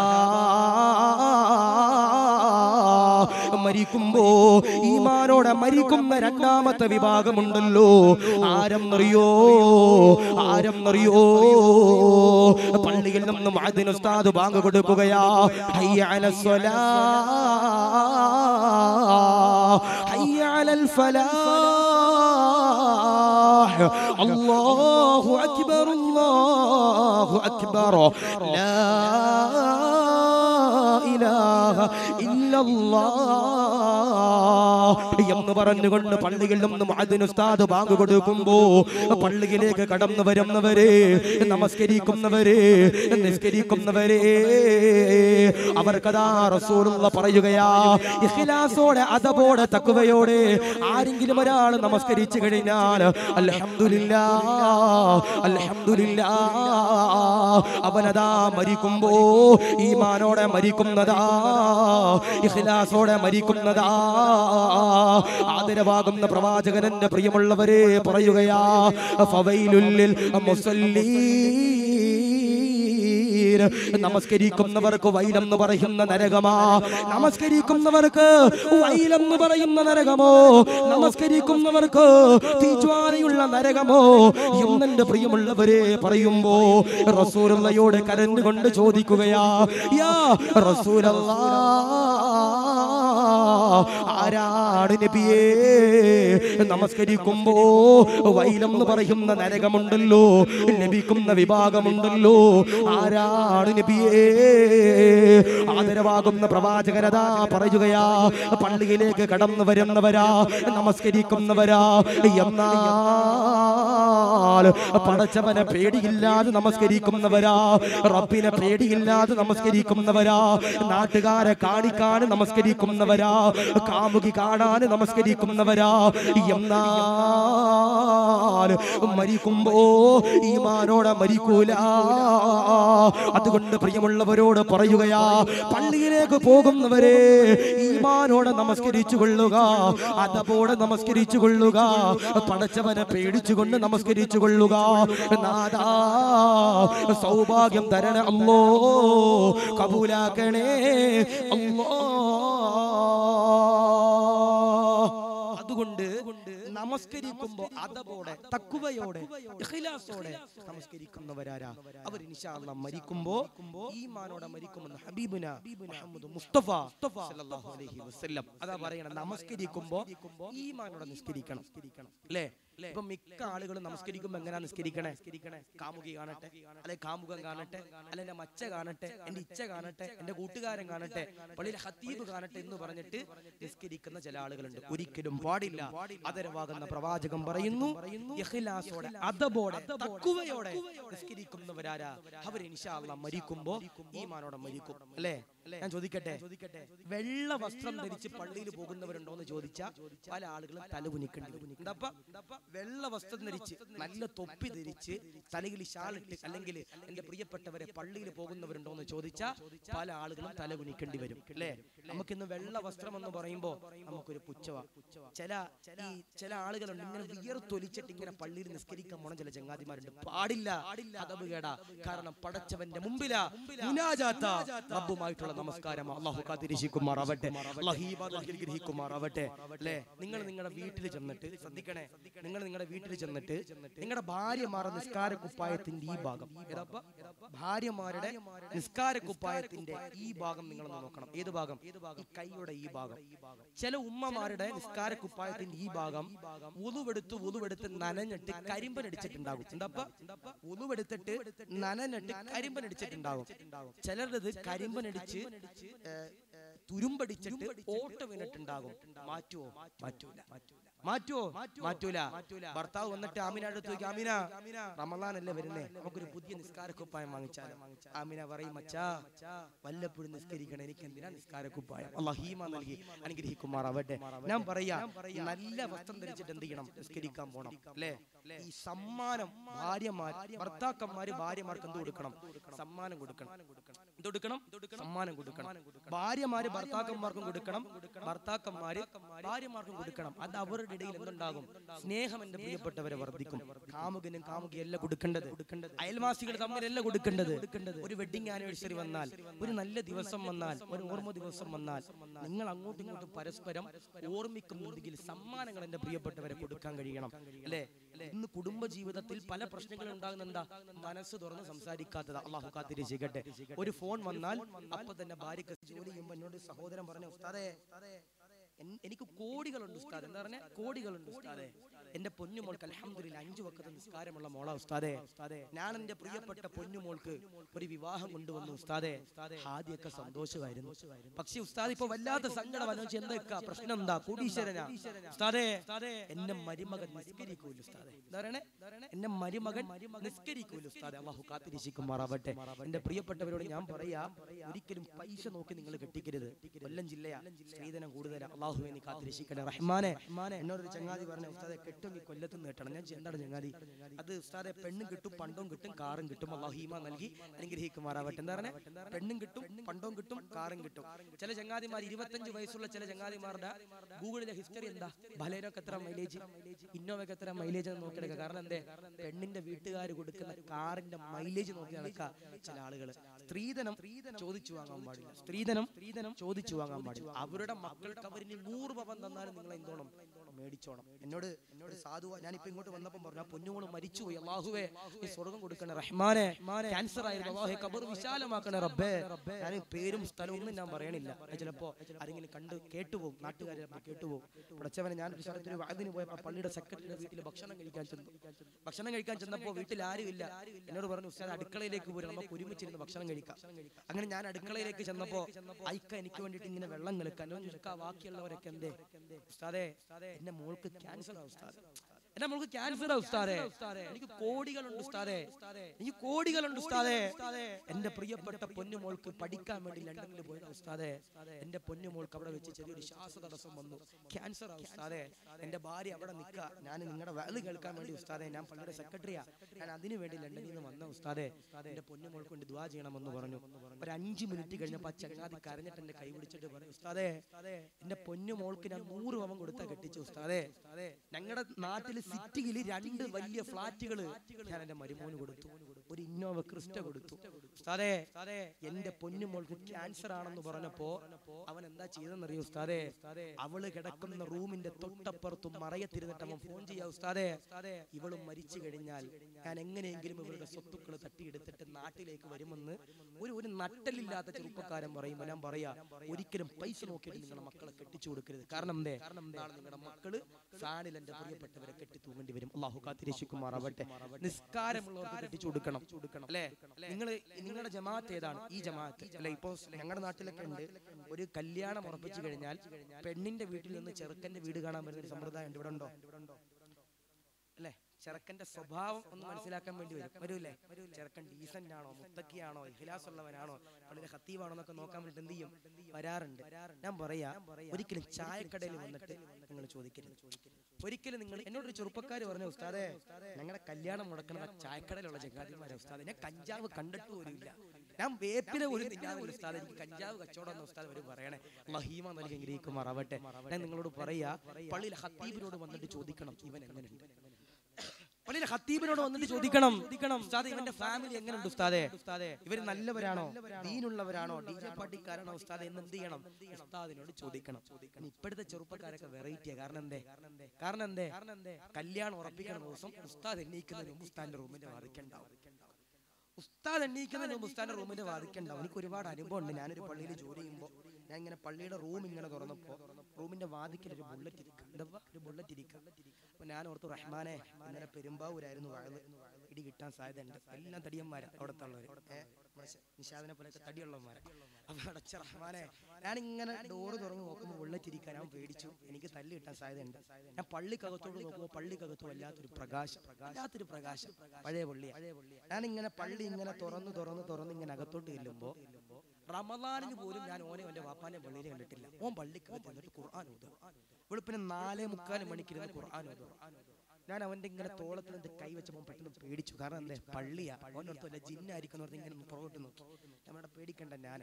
മരിക്കുമ്പോ ഈമാനോടെ മരിക്കുന്ന രണ്ടാമത്തെ വിഭാഗമുണ്ടല്ലോ ആരെന്നറിയോ ആരെന്നറിയോ പള്ളിയിൽ നിന്നും അതിന് ഉസ്താദ് ബാങ്ക് കൊടുക്കുകയാ ഹയ്യ അല സ്വലാ ഹയ്യ അലൽ ഫലാഹ് അല്ലാഹു അക്ബർ അല്ലാഹു അക്ബർ ലാ ഇലാഹ ഇല്ലല്ലാഹ് എന്ന് പറഞ്ഞുകൊണ്ട് പള്ളിയിൽ നിന്നും അതിന് ഉസ്താദ് ബാങ്ക് കൊടുക്കുമ്പോ പള്ളിയിലേക്ക് കടന്നു വരുന്നവരെ നമസ്കരിക്കുന്നവരെ നിസ്കരിക്കുന്നവരെ അവർക്കതാ റസൂലുള്ള പറയുകയാ ഇഖ്ലാസോടെ അതബോടെ തക്കുവയോടെ ആരെങ്കിലും ഒരാൾ നമസ്കരിച്ചു കഴിഞ്ഞാൽ അൽഹംദുലില്ലാ അൽഹംദുലില്ലാ അവനതാ മരിക്കുമ്പോ ഈമാനോടെ മരിക്കുന്നതാ ഇഖ്ലാസോടെ മരിക്കുന്നതാ ആദരവാകുന്ന പ്രവാചകനന്റെ പ്രിയമുള്ളവരെ പറയുകയാ ഫവൈലുല്ലിൽ മുസല്ലീൻ നമസ്കരിക്കുന്നവർക്ക് വൈലെന്ന് പറയുന്ന നരകമാ നമസ്കരിക്കുന്നവർക്ക് വൈലെന്ന് പറയുന്ന നരകമോ നമസ്കരിക്കുന്നവർക്ക് തീജ്വാലയുള്ള നരകമോ എന്നെന്റെ പ്രിയമുള്ളവരെ പറയുമ്പോ റസൂലുള്ളയോട് കരഞ്ഞുകൊണ്ട് ചോദിക്കുകയാ യാ റസൂലല്ലാ ആരാണ് നബിയേ നമസ്കരിക്കുമ്പോ വൈലെന്ന് പറയുന്ന നരകമുണ്ടല്ലോ ലഭിക്കുന്ന വിഭാഗമുണ്ടല്ലോ ആരാണ് നബിയേ ആദരവാകുന്ന പ്രവാചകനതാ പറയുകയാ പള്ളിയിലേക്ക് കടന്നു വരുന്നവരാ നമസ്കരിക്കുന്നവരാ എന്നാൽ പടച്ചവനെ പേടിയില്ലാതെ നമസ്കരിക്കുന്നവരാ റബ്ബിനെ പേടിയില്ലാതെ നമസ്കരിക്കുന്നവരാ നാട്ടുകാരെ കാണിക്കാൻ നമസ്കരിക്കുന്നവരാ കാമുകി കാണാൻ നമസ്കരിക്കുന്നവരാ എന്നാൽ മരിക്കുമ്പോ ഈമാനോടെ മരിക്കൂല അതുകൊണ്ട് പ്രിയമുള്ളവരോട് പറയുകയാ പള്ളിയിലേക്ക് പോകുന്നവരെ ഈമാനോടെ നമസ്കരിച്ചു കൊള്ളുക അതപോടെ നമസ്കരിച്ചു കൊള്ളുക പടച്ചവനെ പേടിച്ചുകൊണ്ട് നമസ്കരിച്ചു കൊള്ളുക നാദാ സൗഭാഗ്യം തരണ അല്ലോ കബൂലാക്കണേ അല്ലോ അതുകൊണ്ട് നമസ്കരിക്കുമ്പോ അതപോടെ തക്കുവയോടെ ഇഖ്ലാസോടെ നമസ്കരിക്കുന്നവരാരാ അവർ ഇൻഷാ അല്ലാഹ് മരിക്കുമ്പോ ഈമാനോടെ മരിക്കുമെന്ന് ഹബീബുന മുഹമ്മദ് മുസ്തഫ സല്ലല്ലാഹു അലൈഹി വസല്ലം അതാ പറയണം നമസ്കരിക്കുമ്പോ ഈമാനോടെ നിസ്കരിക്കണം അല്ലേ ഇപ്പൊ മിക്ക ആളുകളും നമസ്കരിക്കുമ്പോ എങ്ങനെയാ നിസ്കരിക്കണേ കാമുകി കാണട്ടെ അല്ലെ കാമുകം കാണട്ടെ അല്ലെ എന്റെ മച്ച കാണട്ടെ എന്റെ ഇച്ച കാണട്ടെ എന്റെ കൂട്ടുകാരൻ കാണട്ടെ പള്ളിയിൽ ഹത്തീബ് കാണട്ടെ എന്ന് പറഞ്ഞിട്ട് നിസ്കരിക്കുന്ന ചില ആളുകളുണ്ട് ഒരിക്കലും പാടില്ല അതരവാകുന്ന പ്രവാചകം പറയുന്നു ഇഖ്ലാസോടെ അതബോടെ തക്കുവയോടെ നിസ്കരിക്കുന്നവരാരാ അവർ ഇൻഷാ അല്ലാഹ് മരിക്കുമ്പോ ഈമാനോടെ മരിക്കും അല്ലേ ഞാൻ ചോദിക്കട്ടെ വെള്ള വസ്ത്രം ധരിച്ച് പള്ളിയിൽ പോകുന്നവരുണ്ടോ എന്ന് ചോദിച്ചാൽ പല ആളുകളും തലകുനിക്കേണ്ടി വരും എന്താപ്പ വെള്ള വസ്ത്രം ധരിച്ച് നല്ല തൊപ്പി ധരിച്ച് തലയിൽ ഷാളിട്ട് അല്ലെങ്കിൽ എന്റെ പ്രിയപ്പെട്ടവരെ പള്ളിയിൽ പോകുന്നവരുണ്ടോ എന്ന് ചോദിച്ചാൽ പല ആളുകളും തലകുനിക്കേണ്ടി വരും അല്ലേ നമുക്കിന്ന് വെള്ള വസ്ത്രം എന്ന് പറയുമ്പോ നമുക്കൊരു പുച്ഛവ ചില ഈ ചില ആളുകളുണ്ട് ഇങ്ങനെ വിയർത്തൊലിച്ചിട്ട് ഇങ്ങനെ പള്ളിയിൽ നിസ്കരിക്കാൻ പോണ ചില ചങ്ങാതിമാരുണ്ട് പാടില്ല അതവ് കേടാ കാരണം പടച്ചവന്റെ മുമ്പിലാ മുനാജാത്ത റബ്ബുമായിട്ടുള്ള സുഖമായിട്ടുള്ള നമസ്കാരം അള്ളാഹു കാത്തിരിശിക്കുമാറാവട്ടെ അള്ളാഹീബ നൽകി ഗ്രഹിക്കുമാറാവട്ടെ അല്ലേ നിങ്ങൾ നിങ്ങളുടെ വീട്ടിൽ ചെന്നിട്ട് ശ്രദ്ധിക്കണേ നിങ്ങൾ നിങ്ങളുടെ വീട്ടിൽ ചെന്നിട്ട് നിങ്ങളുടെ ഭാര്യമാരുടെ നിസ്കാര കുപ്പായത്തിന്റെ ഈ ഭാഗം ഏതാപ്പ ഭാര്യമാരുടെ നിസ്കാര കുപ്പായത്തിന്റെ ഈ ഭാഗം നിങ്ങൾ നോക്കണം ഏത് ഭാഗം ഈ കൈയുടെ ഈ ഭാഗം ചില ഉമ്മമാരുടെ നിസ്കാര കുപ്പായത്തിന്റെ ഈ ഭാഗം ഉളുവെടുത്ത് ഉളുവെടുത്ത് നനഞ്ഞിട്ട് കരിമ്പൻ അടിച്ചിട്ടുണ്ടാകും എന്താപ്പ ഉളുവെടുത്തിട്ട് നനഞ്ഞിട്ട് കരിമ്പൻ അടിച്ചിട്ടുണ്ടാകും ചിലരുടേത് കരിമ്പൻ അടിച്ച് തുരുമ്പടിച്ചിട്ട് ഓട്ട വീണിട്ടുണ്ടാകും മാറ്റുവോ മാറ്റൂല മാറ്റുവോ മാറ്റൂല ഭർത്താവ് വന്നിട്ട് ആമിന അടുത്ത് ചോദിക്കും ആമിന റമലാനല്ലേ വരുന്നേ നമുക്കൊരു പുതിയ നിസ്കാരക്കുപ്പായം വാങ്ങിച്ചാലോ ആമിന പറയും മച്ചാ വല്ലപ്പോഴും നിസ്കരിക്കണം എനിക്ക് എന്തിനാ നിസ്കാരക്കുപ്പായം അള്ളാഹീമ നൽകി അനുഗ്രഹിക്കുമാറാവട്ടെ ഞാൻ പറയാ നല്ല വസ്ത്രം ധരിച്ചിട്ട് എന്ത് ചെയ്യണം നിസ്കരിക്കാൻ പോണം അല്ലേ ഈ സമ്മാനം ഭാര്യമാർ ഭർത്താക്കന്മാര് ഭാര്യമാർക്ക് എന്ത് കൊടുക്കണം സമ്മാനം കൊടുക്കണം എന്ത് കൊടുക്കണം സമ്മാനം കൊടുക്കണം ഭാര്യമാര് ഭർത്താക്കന്മാർക്കും കൊടുക്കണം ഭർത്താക്കന്മാര് ഭാര്യമാർക്കും കൊടുക്കണം അത് അവരുടെ ഇടയിൽ എന്തുണ്ടാകും സ്നേഹം എന്റെ പ്രിയപ്പെട്ടവരെ വർദ്ധിക്കും കാമുകനും കാമുകയല്ല കൊടുക്കേണ്ടത് അയൽവാസികൾ തമ്മിലല്ല കൊടുക്കേണ്ടത് ഒരു വെഡിങ് ആനിവേഴ്സറി വന്നാൽ ഒരു നല്ല ദിവസം വന്നാൽ ഒരു ഓർമ്മ ദിവസം വന്നാൽ നിങ്ങൾ അങ്ങോട്ടും ഇങ്ങോട്ടും പരസ്പരം ഓർമ്മിക്കുന്നുണ്ടെങ്കിൽ സമ്മാനങ്ങൾ എന്റെ പ്രിയപ്പെട്ടവരെ കൊടുക്കാൻ കഴിയണം അല്ലേ ഇന്ന് കുടുംബ ജീവിതത്തിൽ പല പ്രശ്നങ്ങളും ഉണ്ടാകുന്ന എന്താ മനസ്സ് തുറന്ന് സംസാരിക്കാത്തത് അള്ളാഹു കാത്തിരിച്ചിക്കട്ടെ ഒരു ഫോൺ വന്നാൽ അപ്പൊ തന്നെ ഭാര്യക്ക് ജോലി ചെയ്യുമ്പോൾ എന്നോട് സഹോദരൻ പറഞ്ഞ ഉസ്താദേ എൻ- എനിക്ക് കോടികളുണ്ട് ഉസ്താദ് എന്താ പറഞ്ഞ കോടികളുണ്ട് ഉസ്താദെ എന്റെ പൊന്നുമോൾക്ക് അലഹമില്ല അഞ്ചു വക്കത്ത് നിസ്കാരമുള്ള മോള ഉസ്താദെ ഞാൻ എന്റെ പ്രിയപ്പെട്ട പൊന്നുമോൾക്ക് ഒരു വിവാഹം കൊണ്ടുവന്നു ഉസ്താദെ ആദ്യമൊക്കെ സന്തോഷമായിരുന്നു പക്ഷെ ഉസ്താദ് ഇപ്പൊ വല്ലാത്ത സങ്കടം വന്നു എന്തൊക്കെ പ്രശ്നം എന്താ കോടീശ്വരനാ ഉസ്താദെ എന്റെ മരുമകൻ നിസ്കരിക്കൂല ഉസ്താദെ എന്താ പറയണേ എന്റെ മരുമകൻ നിസ്കരിക്കൂല ഉസ്താദെ അള്ളാഹു കാത്തിരിശിക്കുമാറാവട്ടെ എന്റെ പ്രിയപ്പെട്ടവരോട് ഞാൻ പറയാ ഒരിക്കലും പൈസ നോക്കി നിങ്ങൾ കെട്ടിക്കരുത് കൊല്ലം ജില്ലയാ സ്ത്രീധനം കൂടുതലാ അള്ളാഹു നീ കാത്തിരക്ഷിക്കട്ടെ റഹ്മാനെ എന്നോടൊരു ചങ്ങാതി പറഞ്ഞ ഉസ്താദെ കെട്ടുമെങ്കിൽ കൊല്ലത്ത് നിന്ന് കെട്ടണം ഞാൻ എന്താണ് ചങ്ങാതി അത് ഉസ്താദെ പെണ്ണും കിട്ടും പണ്ടവും കിട്ടും കാറും കിട്ടും അള്ളാഹു ഹീമ നൽകി അനുഗ്രഹിക്കുമാറാവട്ടെ എന്താ പറഞ്ഞേ പെണ്ണും കിട്ടും പണ്ടവും കിട്ടും കാറും കിട്ടും ചില ചങ്ങാതിമാർ ഇരുപത്തഞ്ച് വയസ്സുള്ള ചില ചങ്ങാതിമാരുടെ ഗൂഗിളിലെ ഹിസ്റ്ററി എന്താ ബലേനോക്ക് എത്ര മൈലേജ് ഇന്നോവയ്ക്ക് എത്ര മൈലേജ് എന്ന് നോക്കിയെടുക്കുക കാരണം എന്തേ പെണ്ണിന്റെ വീട്ടുകാർ കൊടുക്കുന്ന കാറിന്റെ മൈലേജ് നോക്കി നടക്കുക ചില ആളുകൾ സ്ത്രീധനം ചോദിച്ചു വാങ്ങാൻ പാടില്ല സ്ത്രീധനം സ്ത്രീധനം ചോദിച്ചു വാങ്ങാൻ പാടില്ല അവരുടെ മക്കൾക്ക് അവരിന് നൂറ് പവൻ തന്നാലും നിങ്ങൾ എന്തോണം മേടിച്ചോണം എന്നോട് എന്നോട് സാധുവ ഞാനിപ്പോ ഇങ്ങോട്ട് വന്നപ്പോൾ പറഞ്ഞു ആ പൊന്നുമോള് മരിച്ചുപോയി അള്ളാഹുവേ നീ സ്വർഗം കൊടുക്കണേ റഹ്മാനെ ക്യാൻസർ ആയിരുന്നു അള്ളാഹെ കബർ വിശാലമാക്കണേ റബ്ബേ ഞാൻ പേരും സ്ഥലവും ഒന്നും ഞാൻ പറയണില്ല അത് ചിലപ്പോ ആരെങ്കിലും കണ്ട് കേട്ടുപോകും നാട്ടുകാർ ചിലപ്പോൾ കേട്ടുപോകും പഠിച്ചവനെ ഞാൻ ഒരു സ്ഥലത്ത് ഒരു വാതിന് പോയപ്പോൾ പള്ളിയുടെ സെക്രട്ടറിയുടെ വീട്ടിൽ ഭക്ഷണം കഴിക്കാൻ ചെന്നു ഭക്ഷണം കഴിക്കാൻ ചെന്നപ്പോൾ വീട്ടിൽ ആരുമില്ല എന്നോട് പറഞ്ഞു ഉസ്താദ് അടുക്കളയിലേക്ക് പോരും നമുക്ക് ഒരുമിച്ചിരുന്ന് ഭക്ഷണം കഴിക്കാം അങ്ങനെ ഞാൻ അടുക്കളയിലേക്ക് ചെന്നപ്പോ ഐക്ക എനിക്ക് വേണ്ടിയിട്ട് ഇങ്ങനെ വെള്ളം കിളക്കാൻ നിൽക്കാ ബാക്കിയുള്ളവരൊക്കെ എന്തേ ഉസ്താദേ എന്റെ മോൾക്ക് ക്യാൻസർ ആ ഉസ്താദ് എന്റെ മോൾക്ക് ക്യാൻസർ ആ ഉസ്താദേ എനിക്ക് കോടികളുണ്ട് ഉസ്താദേ എനിക്ക് കോടികളുണ്ട് ഉസ്താദേ എന്റെ പ്രിയപ്പെട്ട പൊന്നുമോൾക്ക് പഠിക്കാൻ വേണ്ടി ലണ്ടനിൽ പോയത് ഉസ്താദേ എന്റെ പൊന്നുമോൾക്ക് അവിടെ വെച്ച് ചെറിയൊരു ശ്വാസ തടസ്സം വന്നു ക്യാൻസർ ആ ഉസ്താദേ എന്റെ ഭാര്യ അവിടെ നിൽക്കുക ഞാൻ നിങ്ങളുടെ വേള് കേൾക്കാൻ വേണ്ടി ഉസ്താദേ ഞാൻ പള്ളിയുടെ സെക്രട്ടറിയാ ഞാൻ അതിനു വേണ്ടി ലണ്ടനിൽ നിന്ന് വന്ന ഉസ്താദേ എന്റെ പൊന്നുമോൾക്ക് വേണ്ടി ദ്വാ ചെയ്യണമെന്ന് പറഞ്ഞു ഒരു അഞ്ച് മിനിറ്റ് കഴിഞ്ഞപ്പോ ആ ചങ്ങാതി കരഞ്ഞിട്ട് എന്റെ കൈ പിടിച്ചിട്ട് പറഞ്ഞു ഉസ്താദേ എന്റെ പൊന്നുമോൾക്ക് ഞാൻ നൂറ് പവൻ കൊടുത്താ കെട്ടിച്ചു ഉസ്താദേ ഞങ്ങളുടെ നാട്ടിൽ സിറ്റിയിൽ രണ്ട് വലിയ ഫ്ലാറ്റുകൾ ഞാൻ എന്റെ മരുമോന് കൊടുത്തു ഒരു ഇന്നോവ ക്രിസ്റ്റ കൊടുത്തു ഉസ്താദേ എന്റെ പൊന്നുമോൾക്ക് ക്യാൻസർ ആണെന്ന് പറഞ്ഞപ്പോ അവൻ എന്താ ചെയ്തെന്നറിയോ ഉസ്താദേ അവള് കിടക്കുന്ന റൂമിന്റെ തൊട്ടപ്പുറത്തും മറയത്തിരുന്നിട്ട് അവൻ ഫോൺ ചെയ്യാ ഉസ്താദേ ഇവള് മരിച്ചു കഴിഞ്ഞാൽ ഞാൻ എങ്ങനെയെങ്കിലും ഇവരുടെ സ്വത്തുക്കൾ തട്ടിയെടുത്തിട്ട് നാട്ടിലേക്ക് വരുമെന്ന് ഒരു ഒരു നട്ടലില്ലാത്ത ചെറുപ്പക്കാരൻ പറയുമ്പോൾ ഞാൻ പറയാ ഒരിക്കലും പൈസ നോക്കിയിട്ട് നിങ്ങളുടെ മക്കളെ കെട്ടിച്ചു കൊടുക്കരുത് കാരണം എന്തേ നാളെ നിങ്ങളുടെ മക്കള് ഫാനിൽ എന്റെ പ്രിയപ്പെട്ടവരെ കെട്ടി തൂങ്ങേണ്ടി വരും അള്ളാഹു കാത്തിരശിക്കുമാറാവട്ടെ നിസ്കാരമുള്ളവർക്ക് കെട്ടിച്ചു കൊടുക്കണം അല്ലേ നിങ്ങൾ നിങ്ങളുടെ ജമാഅത്ത് ഏതാണ് ഈ ജമാഅത്ത് അല്ലെ ഇപ്പോ ഞങ്ങളുടെ നാട്ടിലൊക്കെ ഉണ്ട് ഒരു കല്യാണം ഉറപ്പിച്ചു കഴിഞ്ഞാൽ പെണ്ണിന്റെ വീട്ടിൽ നിന്ന് ചെറുക്കന്റെ വീട് കാണാൻ വരുന്ന ഒരു സമ്പ്രദായം ഉണ്ട് ഇവിടെ ഉണ്ടോ അല്ലേ ചെറുക്കന്റെ സ്വഭാവം ഒന്ന് മനസ്സിലാക്കാൻ വേണ്ടി വരും വരൂലേ ചെറുക്കൻ ഡീസന്റ് ആണോ മുത്തക്കിയാണോ ഇഖ്ലാസ് ഉള്ളവനാണോ പള്ളിയിലെ ഹത്തീവാണോ എന്നൊക്കെ നോക്കാൻ വേണ്ടി എന്ത് ചെയ്യും വരാറുണ്ട് ഞാൻ പറയാ ഒരിക്കലും ചായക്കടയിൽ വന്നിട്ട് നിങ്ങൾ ചോദിക്കരുത് ഒരിക്കലും നിങ്ങൾ എന്നോടൊരു ചെറുപ്പക്കാർ പറഞ്ഞു ഉസ്താദേ ഞങ്ങളുടെ കല്യാണം മുടക്കണത് ആ ചായക്കടയിലുള്ള ചങ്ങാതിമാരെ ഉസ്താദെ ഞാൻ കഞ്ചാവ് കണ്ടിട്ട് പോലും ഇല്ല ഞാൻ വേപ്പില ഒരു തിന്നാതെ ഉസ്താദ് എനിക്ക് കഞ്ചാവ് കച്ചവടം എന്ന ഉസ്താദ് അവർ പറയണേ മഹീമ നൽകി ഗ്രഹിക്കുമാറാവട്ടെ ഞാൻ നിങ്ങളോട് പറയാ പള്ളിയിൽ ഹത്തീബിനോട് വന്നിട്ട് ചോദിക്കണം ഇവൻ എങ്ങനെയുണ്ട് പള്ളിയിലെ ഖത്തീബിനോട് വന്നിട്ട് ചോദിക്കണം ഉസ്താദെ ഇവന്റെ ഫാമിലി എങ്ങനെയുണ്ട് ഉസ്താദെ ഇവര് നല്ലവരാണോ ദീനുള്ളവരാണോ ഡി ജെ പാർട്ടിക്കാരാണോ ഉസ്താദെ എന്ന് എന്ത് ചെയ്യണം ഉസ്താദിനോട് ചോദിക്കണം ഇനി ഇപ്പോഴത്തെ ചെറുപ്പക്കാരൊക്കെ വെറൈറ്റിയാ കാരണം എന്തേ കാരണം എന്തേ കല്യാണം ഉറപ്പിക്കണ ദിവസം ഉസ്താദ് എണ്ണീക്കുന്നതിന് മുമ്പ് ഉസ്താദിന്റെ റൂമിന്റെ വാദിക്കണ്ടാവും ഉസ്താദ് എണ്ണീക്കുന്നതിന് മുമ്പ് ഉസ്താദിന്റെ റൂമിന്റെ വാദിക്കണ്ടാവും എനിക്ക് ഒരുപാട് അനുഭവം ഉണ്ട് ഞാനൊരു പള്ളിയിൽ ജോലി ചെയ്യുമ്പോൾ ഞാൻ ഇങ്ങനെ പള്ളിയുടെ റൂം ഇങ്ങനെ തുറന്നപ്പോ റൂമിന്റെ വാതിക്കൽ ഒരു ബുള്ളറ്റ് ഇരിക്കുക എന്താ ഒരു ബുള്ളറ്റ് ഇരിക്കുക അപ്പൊ ഞാൻ ഓർത്തു റഹ്മാനെ ഇന്നലെ പെരുമ്പാവൂരായിരുന്നു വഴല് ഇടി കിട്ടാൻ സാധ്യതയുണ്ട് എല്ലാം തടിയന്മാരാ അവിടുത്തെ ഉള്ളവര് നിഷാദിനെ പോലത്തെ തടിയുള്ളവന്മാരാ അപ്പൊ അടച്ച റഹ്മാനെ ഞാൻ ഇങ്ങനെ ഡോറ് തുറന്ന് നോക്കുമ്പോൾ ബുള്ളറ്റ് ഇരിക്കാൻ ഞാൻ പേടിച്ചു എനിക്ക് തല്ല് കിട്ടാൻ സാധ്യതയുണ്ട് ഞാൻ പള്ളിക്കകത്തോട് നോക്കുമ്പോൾ പള്ളിക്കകത്ത് വല്ലാത്തൊരു പ്രകാശം വല്ലാത്തൊരു പ്രകാശം പഴയ പള്ളി ഞാൻ ഇങ്ങനെ പള്ളി ഇങ്ങനെ തുറന്ന് തുറന്ന് തുറന്ന് ഇങ്ങനെ അകത്തോട്ട് ചെല്ലുമ്പോ റമദാനിന് പോലും ഞാൻ ഓനെ എന്റെ വാപ്പാനെ പള്ളിയിൽ കണ്ടിട്ടില്ല ഓൻ പള്ളിക്കകത്ത് എന്നിട്ട് ഖുർആൻ ഓതുക വെളുപ്പിന് നാലേ മുക്കാൽ മണിക്കിരുന്ന് ഖുർആൻ ഓതുക ഞാൻ അവന്റെ ഇങ്ങനെ തോളത്തിൽ നിന്ന് കൈ വെച്ചപ്പോൾ പെട്ടെന്ന് പേടിച്ചു കാരണം എന്താ പള്ളിയാ ഓനോർത്തല്ല ജിന്നായിരിക്കും എന്ന് പറഞ്ഞ് ഇങ്ങനെ പുറകോട്ട് നോക്കി നമ്മുടെ പേടിക്കണ്ട ഞാനാ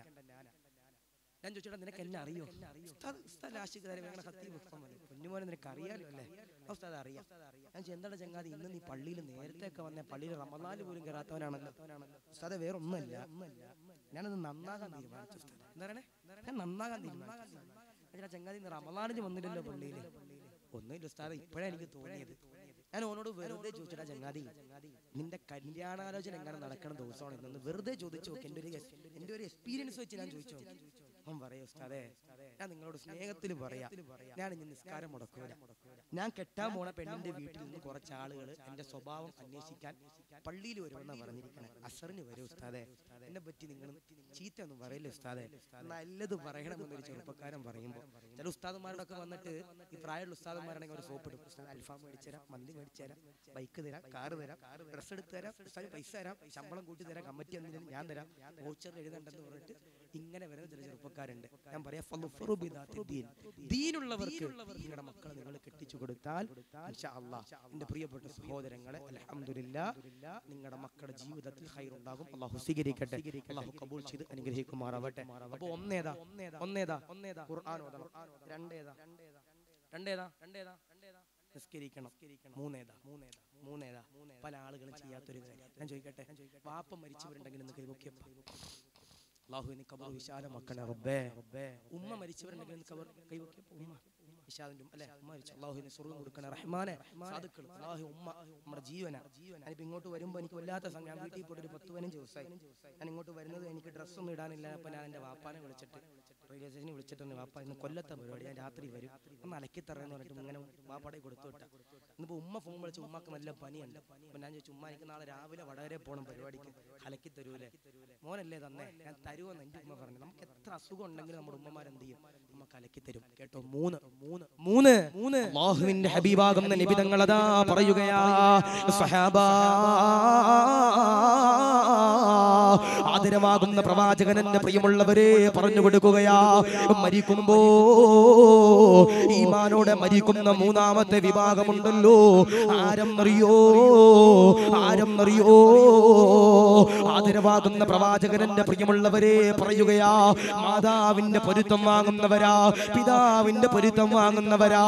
ഞാൻ ചോദിച്ചോട്ടെ നിനക്ക് എന്നെ അറിയോ ഉസ്താദ് ഉസ്താദ് ആഷിഖ് തരം ഞങ്ങളുടെ ഹത്തി പുസ്തകം വന്നു പൊന്നുമോനെ നിനക്ക് അറിയാലോ അല്ലേ ആ ഉസ്താദ് അറിയാം ഞാൻ ചോദിച്ചു, എന്താണ് ചങ്ങാതി ഇന്ന് നീ പള്ളിയിൽ നേരത്തെ ഒക്കെ വന്ന പള്ളിയിൽ റമദാല് പോലും കയറാത്തവനാണല്ലോ ഉസ്താദ് വേറെ ഒന്നല്ല ഞാനത് നന്നാകാൻ തീരുമാനിച്ചു ഉസ്താദ് എന്താ പറയണേ ഞാൻ നന്നാകാൻ തീരുമാനിച്ചു ഞാൻ ചങ്ങാതി ഇന്ന് റമദാനിന് വന്നില്ലല്ലോ പള്ളിയിൽ ഒന്നുമില്ല ഉസ്താദ് ഇപ്പോഴാണ് എനിക്ക് തോന്നിയത് ഞാൻ ഓനോട് വെറുതെ ചോദിച്ചടാ ചങ്ങാതി നിന്റെ കല്യാണാലോചന എങ്ങനെ നടക്കണ ദിവസമാണ് ഇന്നെന്ന് വെറുതെ ചോദിച്ചു നോക്കി എൻ്റെ ഒരു എൻ്റെ ഒരു എക്സ്പീരിയൻസ് വെച്ച് ഞാൻ ചോദിച്ചു നോക്കി അവൻ പറയാ ഉസ്താദേ ഞാൻ നിങ്ങളോട് സ്നേഹത്തിൽ പറയാ ഞാൻ ഇനി നിസ്കാരം മുടക്കൂല ഞാൻ കെട്ടാൻ പോണ പെണ്ണിന്റെ വീട്ടിൽ നിന്ന് കുറച്ച് ആളുകൾ എന്റെ സ്വഭാവം അന്വേഷിക്കാൻ പള്ളിയിൽ വരുമെന്നാ പറഞ്ഞിരിക്കണേ അസറിന് വരും ഉസ്താദെ എന്നെ പറ്റി നിങ്ങൾ ചീത്ത ഒന്നും പറയില്ല ഉസ്താദെ നല്ലത് പറയണമെന്നൊരു ചെറുപ്പക്കാരൻ പറയുമ്പോൾ ചില ഉസ്താദന്മാരോടൊക്കെ വന്നിട്ട് ഈ പ്രായമുള്ള ഉസ്താദന്മാരാണെങ്കിൽ ഒരു സോപ്പ് ഇടും ഉസ്താദ് അൽഫാം മേടിച്ചു തരാം മന്തി മേടിച്ചു തരാം ബൈക്ക് തരാം കാറ് തരാം ഡ്രസ്സ് എടുത്ത് തരാം ഉസ്താദ് പൈസ തരാം ശമ്പളം കൂട്ടി തരാം കമ്മിറ്റി എന്തിനും ഞാൻ തരാം വോച്ചറിൽ എഴുതണ്ടെന്ന് പറഞ്ഞിട്ട് ഇങ്ങനെ വരുന്ന ചില ചെറുപ്പക്കാരുണ്ട് ഞാൻ പറയാം ഫളുഫറു ബിദാത്തി ദീൻ. ദീനുള്ളവർക്ക് നിങ്ങളുടെ മക്കളെ നിങ്ങൾ കെട്ടിച്ചു കൊടുത്താൽ ഇൻഷാ അല്ലാ, എന്റെ പ്രിയപ്പെട്ട സഹോദരങ്ങളെ അൽഹംദുലില്ലാ നിങ്ങളുടെ മക്കളുടെ ജീവിതത്തിൽ ഹൈറുണ്ടാകും അള്ളാഹു സ്വീകരിക്കട്ടെ അള്ളാഹു കബൂൽ ചെയ്ത് അനുഗ്രഹിക്കുമാറാവട്ടെ അപ്പൊ ഒന്നേതാ ഒന്നേതാ ഒന്നേതാ ഖുർആൻ ഓതണം രണ്ടേതാ രണ്ടേതാ രണ്ടേതാ നിസ്കരിക്കണം മൂന്നേതാ മൂന്നേതാ മൂന്നേതാ പല ആളുകളും ചെയ്യാത്തൊരു കാര്യം ഞാൻ ചോദിക്കട്ടെ വാപ്പ മരിച്ചവരുണ്ടെങ്കിൽ ഇന്ന് കൈവക്കിയപ്പോ അള്ളാഹു നീ കബർ വിശാലമാക്കണേ റബ്ബേ ഉമ്മ മരിച്ചവരുണ്ടെങ്കിൽ നീ കബർ കൈവക്കിയപ്പോ ഉമ്മ വിശാലിന്റെ ഉമ്മ, അല്ലേ ഉമ്മ മരിച്ചു അള്ളാഹു നീ സ്വർഗ്ഗം കൊടുക്കണേ റഹ്മാനെ സാധുക്കൾ അള്ളാഹു ഉമ്മ നമ്മുടെ ജീവന ഞാനിപ്പോ ഇങ്ങോട്ട് വരുമ്പോ എനിക്ക് വല്ലാത്ത സമയം ഞാൻ വീട്ടിൽ പോയിട്ട് ഒരു പത്ത് പതിനഞ്ച് ദിവസമായി ഞാൻ ഇങ്ങോട്ട് വരുന്നത് എനിക്ക് ഡ്രസ്സൊന്നും ഇടാനില്ല അപ്പൊ ഞാൻ എന്റെ വാപ്പാനെ വിളിച്ചിട്ട് റെയിൽവേ സ്റ്റേഷനിൽ വിളിച്ചിട്ടുണ്ട് വാപ്പ ഇന്ന് കൊല്ലത്തെ പരിപാടി ഞാൻ രാത്രി വരും ഒന്ന് അലക്കി തറയെന്ന് പറഞ്ഞിട്ട് ഇങ്ങനെ വാപ്പാടെ കൊടുത്തു വിട്ട ഇന്നിപ്പോ ഉമ്മ ഫോൺ വിളിച്ച് ഉമ്മക്ക് നല്ല പനിയുണ്ട് അപ്പൊ ഞാൻ ചോദിച്ചു ഉമ്മ എനിക്ക് നാളെ രാവിലെ വടകരെ പോകണം പരിപാടിക്ക് അലക്കി തരൂലേ മോനല്ലേ തന്നെ ഞാൻ തരുമെന്ന് എന്റെ ഉമ്മ പറഞ്ഞു നമുക്ക് എത്ര അസുഖം ഉണ്ടെങ്കിലും നമ്മുടെ ഉമ്മമാരെന്ത് ചെയ്യും നമുക്ക് അലക്കി തരും കേട്ടോ മൂന്ന് മൂന്ന് മൂന്ന് മൂന്ന് അള്ളാഹുവിന്റെ ഹബീബാകുന്ന നിബിതങ്ങൾ അതാ പറയുകയാ സഹാബാ ആദരവാകുന്ന പ്രവാചകൻ എന്റെ പ്രിയമുള്ളവരെ പറഞ്ഞു കൊടുക്കുകയാ മരിക്കുമ്പോ ഈമാനോടെ മരിക്കുന്ന മൂന്നാമത്തെ വിഭാഗമുണ്ടല്ലോ ആരെന്നറിയോ ആരെന്നറിയോ ആദരവാകുന്ന പ്രവാചകൻ എന്റെ പ്രിയമുള്ളവരെ പറയുകയാ മാതാവിന്റെ പൊരുത്തം വാങ്ങുന്നവരാ പിതാവിന്റെ പൊരുത്തം വാങ്ങുന്നവരാ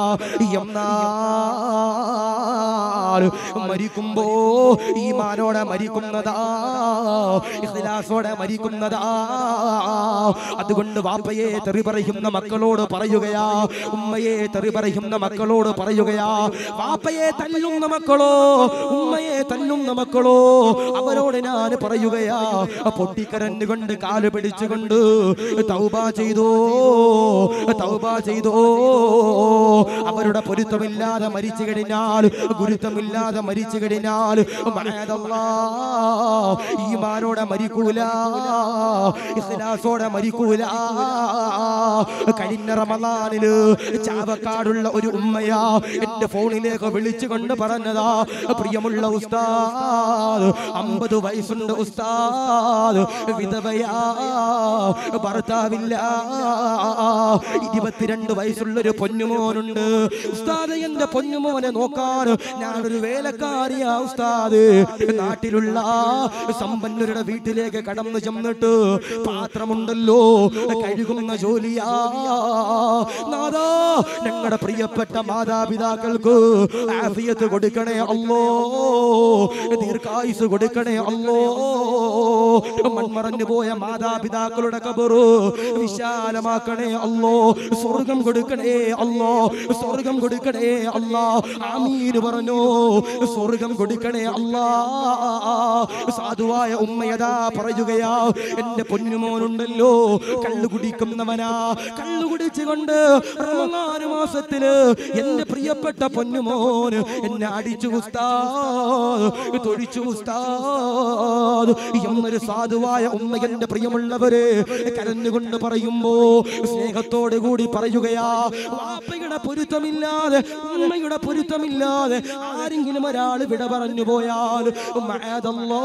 എന്നാൽ മരിക്കുമ്പോ ഈമാനോടെ മരിക്കുന്നതാ ഇഖ്ലാസോടെ മരിക്കുന്നതാ അതുകൊണ്ട് വാപ്പയെ തെറി പറയുന്ന മക്കളോട് പറയുകയാ ഉമ്മയെ തെറി പറയുന്ന മക്കളോട് പറയുകയാ വാപ്പയെ തല്ലുന്ന മക്കളോ ഉമ്മയെ തല്ലുന്ന മക്കളോ അവരോട് ഞാൻ പറയുകയാ പൊട്ടിക്കരഞ്ഞുകൊണ്ട് കാല് പിടിച്ചുകൊണ്ട് തൗബ ചെയ്തോ തൗബ ചെയ്തോ അവരുടെ പൊരുത്തമില്ലാതെ മരിച്ചു കഴിഞ്ഞാൽ ഗുരുത്വമില്ലാതെ മരിച്ചു കഴിഞ്ഞാൽ മഅദല്ലാ, ഈമാനോടെ മരിക്കൂല ഇഖ്ലാസോടെ മരിക്കൂല കഴിഞ്ഞ റമദാനില് ചാവക്കാടുള്ള ഒരു ഉമ്മയാ എന്റെ ഫോണിലേക്ക് വിളിച്ചുകൊണ്ട് പറഞ്ഞതാ പ്രിയമുള്ള ഉസ്താദ് അമ്പത് വയസ്സുണ്ട് ഉസ്താദ് വിധവയാ ഭർത്താവില്ല ഇരുപത്തിരണ്ട് വയസ്സുള്ളൊരു പൊന്നുമോനുണ്ട് ഉസ്താദ് എന്റെ പൊന്നുമോനെ നോക്കാൻ ഞാനൊരു വേലക്കാരിയാ ഉസ്താദ് നാട്ടിലുള്ള സമ്പന്നരുടെ വീട്ടിലേക്ക് കടന്നു കടന്നു ചെന്നിട്ട് പാത്രമുണ്ടല്ലോ കഴുകുന്ന ജോലിയാ നാദാ ഞങ്ങളുടെ പ്രിയപ്പെട്ട മാതാപിതാക്കൾക്ക് ആഫിയത്ത് കൊടുക്കണേ അല്ലോ ദീർഘായുസ് കൊടുക്കണേ അല്ലോ മൺമറഞ്ഞു പോയ മാതാപിതാക്കളുടെ കബറ് വിശാലമാക്കണേ അല്ലോ സ്വർഗം കൊടുക്കണേ അല്ലോ സ്വർഗം കൊടുക്കണേ അല്ലാ ആമീന് പറഞ്ഞു സ്വർഗം കൊടുക്കണേ അല്ലാ സാധുവായ ഉമ്മയതാ പറയുകയാ എന്റെ പൊന്നുമോനുണ്ടല്ലോ കള്ളു കുടിക്കുന്നവനാ കള്ളു കുടിച്ചുകൊണ്ട് റമദാൻ മാസത്തില് എന്റെ പ്രിയപ്പെട്ട പൊന്നുമോന് എന്നെ അടിച്ചു ഉസ്താദ് തൊഴിച്ചു ഉസ്താദ് എന്നൊരു സാധുവായ ഉമ്മ എന്റെ പ്രിയമുള്ളവര് കരഞ്ഞുകൊണ്ട് പറയുമ്പോ സ്നേഹത്തോടു കൂടി പറയുകയാ വാപ്പയുടെ പൊരുത്തമില്ലാതെ ഉമ്മയുടെ പൊരുത്തമില്ലാതെ ആരെങ്കിലും ഒരാൾ വിട പറഞ്ഞു പോയാൽ മഅദല്ലോ,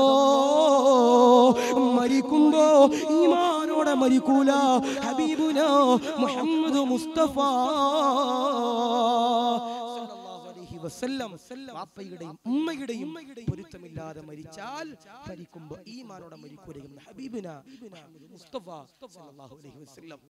മരിക്കുമ്പോ ഈമാനോടെ മരിക്കൂല ഹബീബുന മുഹമ്മദ് മുസ്തഫ സല്ലല്ലാഹു അലൈഹി വസല്ലം വാപ്പയുടെയും ഉമ്മയുടെയും പൊരുത്തമില്ലാതെ മരിച്ചാൽ മരിക്കുമ്പോ ഈമാനോടെ മരിക്കൂല എന്ന് ഹബീബുന മുഹമ്മദ് മുസ്തഫ സല്ലല്ലാഹു അലൈഹി വസല്ലം